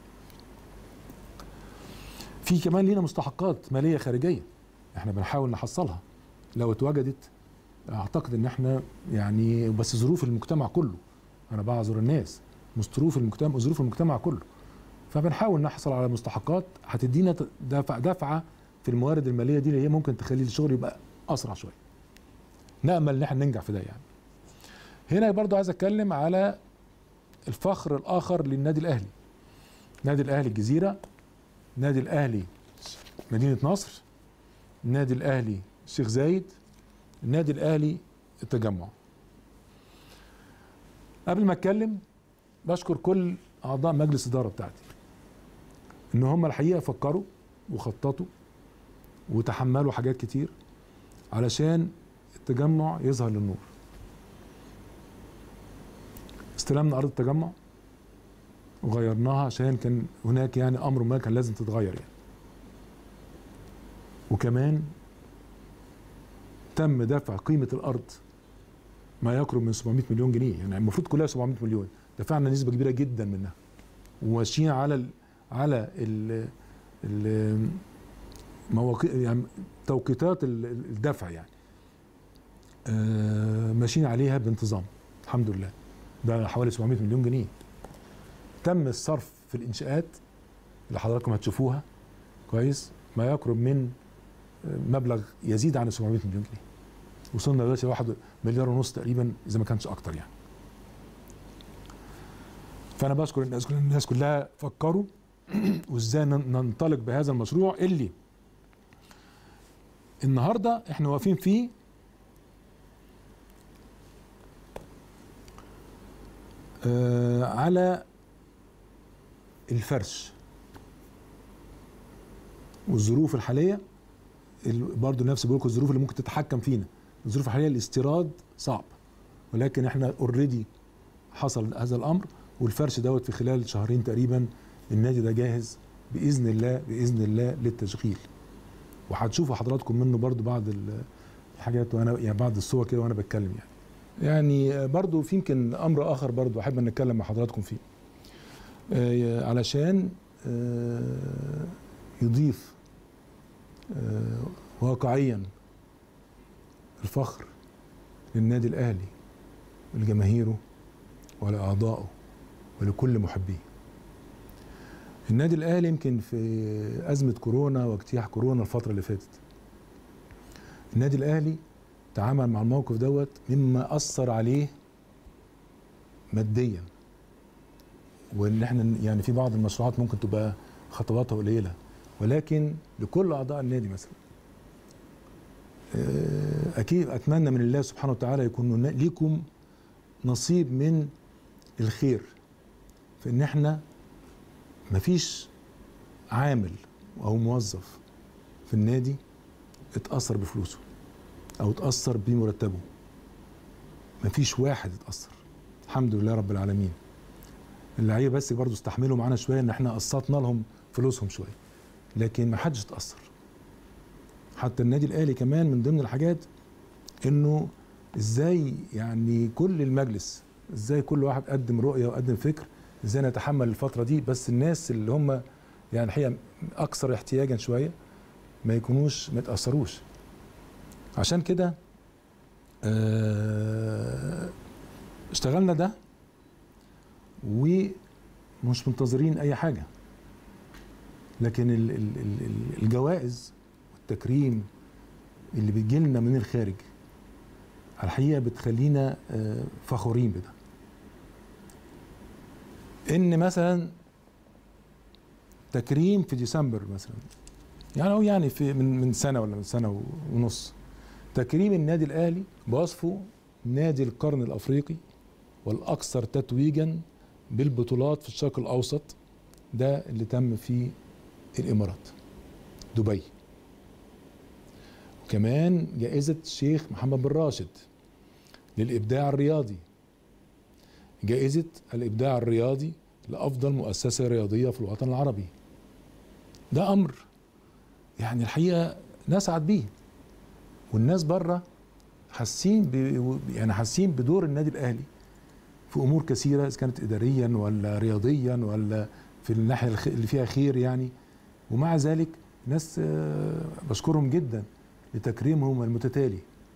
Speaker 1: في كمان لينا مستحقات ماليه خارجيه احنا بنحاول نحصلها لو اتوجدت اعتقد ان احنا يعني بس ظروف المجتمع كله انا بعذر الناس ظروف المجتمع ظروف المجتمع كله فبنحاول نحصل على مستحقات هتدينا دفع دفعه في الموارد الماليه دي اللي هي ممكن تخلي الشغل يبقى اسرع شويه نامل ان احنا ننجح في ده يعني هنا برضو عايز اتكلم على الفخر الاخر للنادي الاهلي نادي الاهلي الجزيره نادي الاهلي مدينه نصر النادي الاهلي الشيخ زايد النادي الاهلي التجمع قبل ما اتكلم بشكر كل اعضاء مجلس الاداره بتاعتي ان هم الحقيقه فكروا وخططوا وتحملوا حاجات كتير علشان التجمع يظهر للنور استلمنا ارض التجمع وغيرناها عشان كان هناك يعني امر ما كان لازم تتغير يعني وكمان تم دفع قيمه الارض ما يقرب من 700 مليون جنيه يعني المفروض كلها 700 مليون دفعنا نسبه كبيره جدا منها وماشيين على ال على ال ال مواقع يعني توقيتات ال- ال- الدفع يعني آه، ماشيين عليها بانتظام الحمد لله ده حوالي 700 مليون جنيه تم الصرف في الانشاءات اللي حضراتكم هتشوفوها كويس ما يقرب من آه، مبلغ يزيد عن 700 مليون جنيه وصلنا دلوقتي لواحد مليار ونص تقريبا اذا ما كانش اكتر يعني فانا بشكر الناس كلها الناس كلها فكروا وازاي نن- ننطلق بهذا المشروع اللي النهارده احنا واقفين فيه آه على الفرش والظروف الحاليه ال- برضو نفس بقول لكم الظروف اللي ممكن تتحكم فينا الظروف الحاليه الاستيراد صعب ولكن احنا اوريدي حصل هذا الامر والفرش دوت في خلال شهرين تقريبا النادي ده جاهز باذن الله باذن الله للتشغيل وهتشوفوا حضراتكم منه برضو بعض ال- الحاجات وانا يعني بعض الصور كده وانا بتكلم يعني يعني برضو في يمكن امر اخر برضو احب ان نتكلم مع حضراتكم فيه آه، علشان آه، يضيف آه، واقعيا الفخر للنادي الاهلي ولجماهيره ولاعضائه ولكل محبيه النادي الاهلي يمكن في ازمه كورونا واجتياح كورونا الفتره اللي فاتت النادي الاهلي تعامل مع الموقف دوت مما اثر عليه ماديا وان احنا يعني في بعض المشروعات ممكن تبقى خطواتها قليله ولكن لكل اعضاء النادي مثلا آه، اكيد اتمنى من الله سبحانه وتعالى يكون ليكم نصيب من الخير في ان احنا مفيش عامل او موظف في النادي اتاثر بفلوسه او اتاثر بمرتبه مفيش واحد اتاثر الحمد لله رب العالمين اللعيبه بس برضو استحملوا معانا شويه ان احنا قسطنا لهم فلوسهم شويه لكن ما حدش اتاثر حتى النادي الاهلي كمان من ضمن الحاجات انه ازاي يعني كل المجلس ازاي كل واحد قدم رؤيه وقدم فكر ازاي نتحمل الفتره دي بس الناس اللي هم يعني الحقيقه اكثر احتياجا شويه ما يكونوش ما يتاثروش عشان كده آه، اشتغلنا ده ومش منتظرين اي حاجه لكن ال- ال- ال- ال- الجوائز والتكريم اللي بتجيلنا من الخارج الحقيقه بتخلينا آه، فخورين بده ان مثلا تكريم في ديسمبر مثلا يعني او يعني في من من سنه ولا من سنه ونص تكريم النادي الاهلي بوصفه نادي القرن الافريقي والاكثر تتويجا بالبطولات في الشرق الاوسط ده اللي تم في الامارات دبي وكمان جائزه الشيخ محمد بن راشد للابداع الرياضي جائزه الابداع الرياضي لافضل مؤسسه رياضيه في الوطن العربي ده امر يعني الحقيقه نسعد بيه والناس بره حاسين ب- يعني حاسين بدور النادي الاهلي في امور كثيره اذا كانت اداريا ولا رياضيا ولا في الناحيه الخ- اللي فيها خير يعني ومع ذلك ناس آه، بشكرهم جدا لتكريمهم المتتالي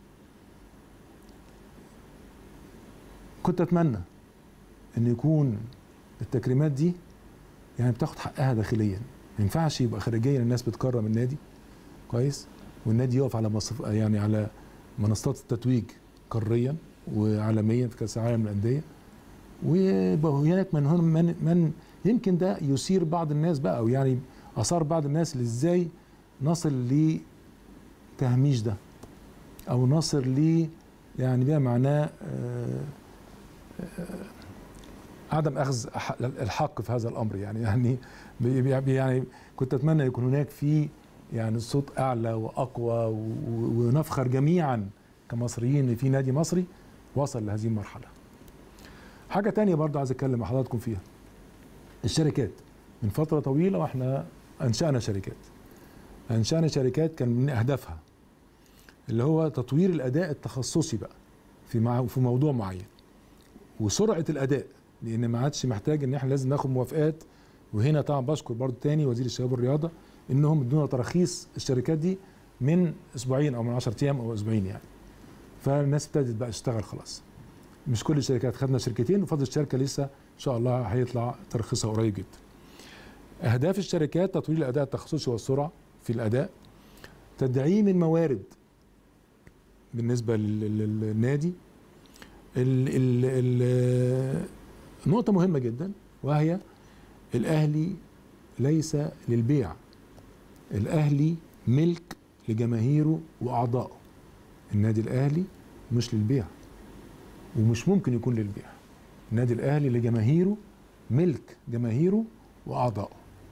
Speaker 1: كنت اتمنى ان يكون التكريمات دي يعني بتاخد حقها داخليا ما ينفعش يبقى خارجيا الناس بتكرم النادي كويس والنادي يقف على مصف يعني على منصات التتويج قاريا وعالميا في كاس العالم للانديه ويبقى هناك من هنا من, من يمكن ده يثير بعض الناس بقى او يعني اثار بعض الناس اللي ازاي نصل لتهميش ده او نصل ل يعني بما معناه آه، آه، عدم اخذ أح- الحق في هذا الامر يعني يعني بي- بي- يعني كنت اتمنى يكون هناك في يعني صوت اعلى واقوى و- و- ونفخر جميعا كمصريين إن في نادي مصري وصل لهذه المرحله. حاجه تانية برضه عايز اتكلم مع حضراتكم فيها. الشركات من فتره طويله واحنا انشانا شركات. انشانا شركات كان من اهدافها اللي هو تطوير الاداء التخصصي بقى في مع في موضوع معين. وسرعه الاداء لان ما عادش محتاج ان احنا لازم ناخد موافقات وهنا طبعا بشكر برضه تاني وزير الشباب والرياضه انهم ادونا تراخيص الشركات دي من اسبوعين او من 10 ايام او اسبوعين يعني فالناس ابتدت بقى تشتغل خلاص مش كل الشركات خدنا شركتين وفضل الشركه لسه ان شاء الله هيطلع ترخيصها قريب جدا اهداف الشركات تطوير الاداء التخصصي والسرعه في الاداء تدعيم الموارد بالنسبه لل- لل- للنادي ال ال ال نقطه مهمه جدا وهي الاهلي ليس للبيع الاهلي ملك لجماهيره واعضائه النادي الاهلي مش للبيع ومش ممكن يكون للبيع النادي الاهلي لجماهيره ملك جماهيره واعضائه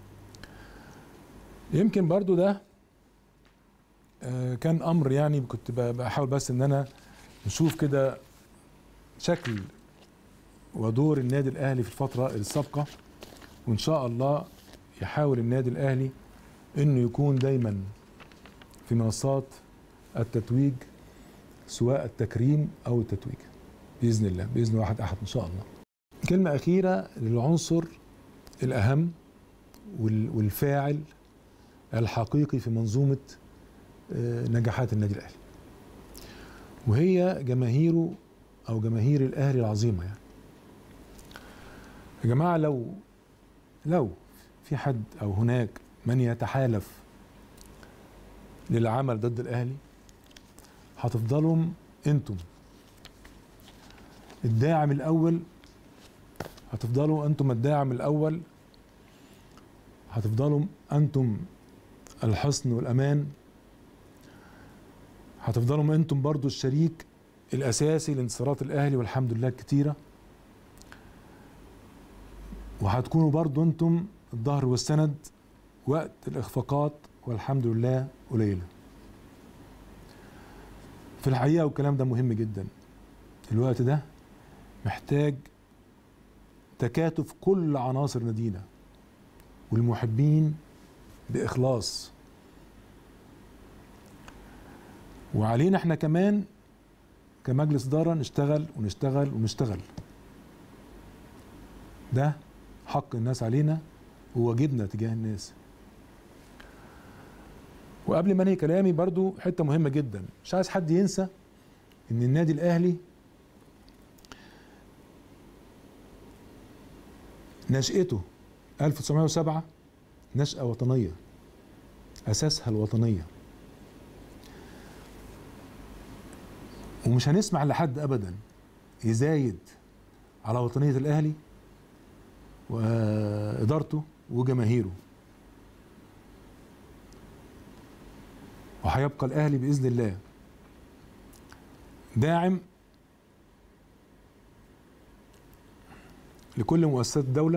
Speaker 1: يمكن برضو ده آه، كان امر يعني كنت ب- بحاول بس ان انا نشوف كده شكل ودور النادي الاهلي في الفتره السابقه وان شاء الله يحاول النادي الاهلي انه يكون دايما في منصات التتويج سواء التكريم او التتويج باذن الله باذن واحد احد ان شاء الله كلمه اخيره للعنصر الاهم وال- والفاعل الحقيقي في منظومه آه، نجاحات النادي الاهلي وهي جماهيره او جماهير الاهلي العظيمه يعني يا جماعه لو لو في حد او هناك من يتحالف للعمل ضد الاهلي هتفضلوا انتم الداعم الاول هتفضلوا انتم الداعم الاول هتفضلوا انتم الحصن والامان هتفضلوا انتم برضو الشريك الاساسي لانتصارات الاهلي والحمد لله الكتيره وهتكونوا برضو انتم الظهر والسند وقت الاخفاقات والحمد لله قليله في الحقيقه والكلام ده مهم جدا الوقت ده محتاج تكاتف كل عناصر نادينا والمحبين باخلاص وعلينا احنا كمان كمجلس اداره نشتغل ونشتغل ونشتغل ده حق الناس علينا وواجبنا تجاه الناس وقبل ما انهي كلامي برضو حته مهمه جدا مش عايز حد ينسى ان النادي الاهلي نشأته 1907 نشأة وطنية أساسها الوطنية ومش هنسمع لحد أبدا يزايد على وطنية الأهلي وإدارته وجماهيره وهيبقى الأهلي بإذن الله داعم لكل مؤسسات الدولة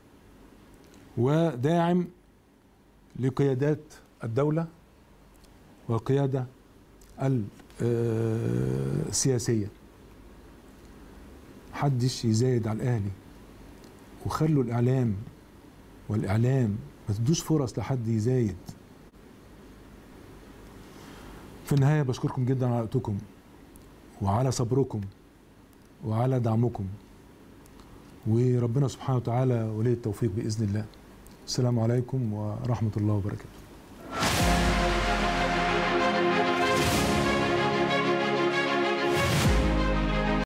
Speaker 1: وداعم لقيادات الدولة والقيادة السياسية محدش يزايد على الأهلي وخلوا الإعلام والإعلام ما تدوش فرص لحد يزايد في النهاية بشكركم جدا على وقتكم وعلى صبركم وعلى دعمكم وربنا سبحانه وتعالى ولي التوفيق بإذن الله السلام عليكم ورحمة الله وبركاته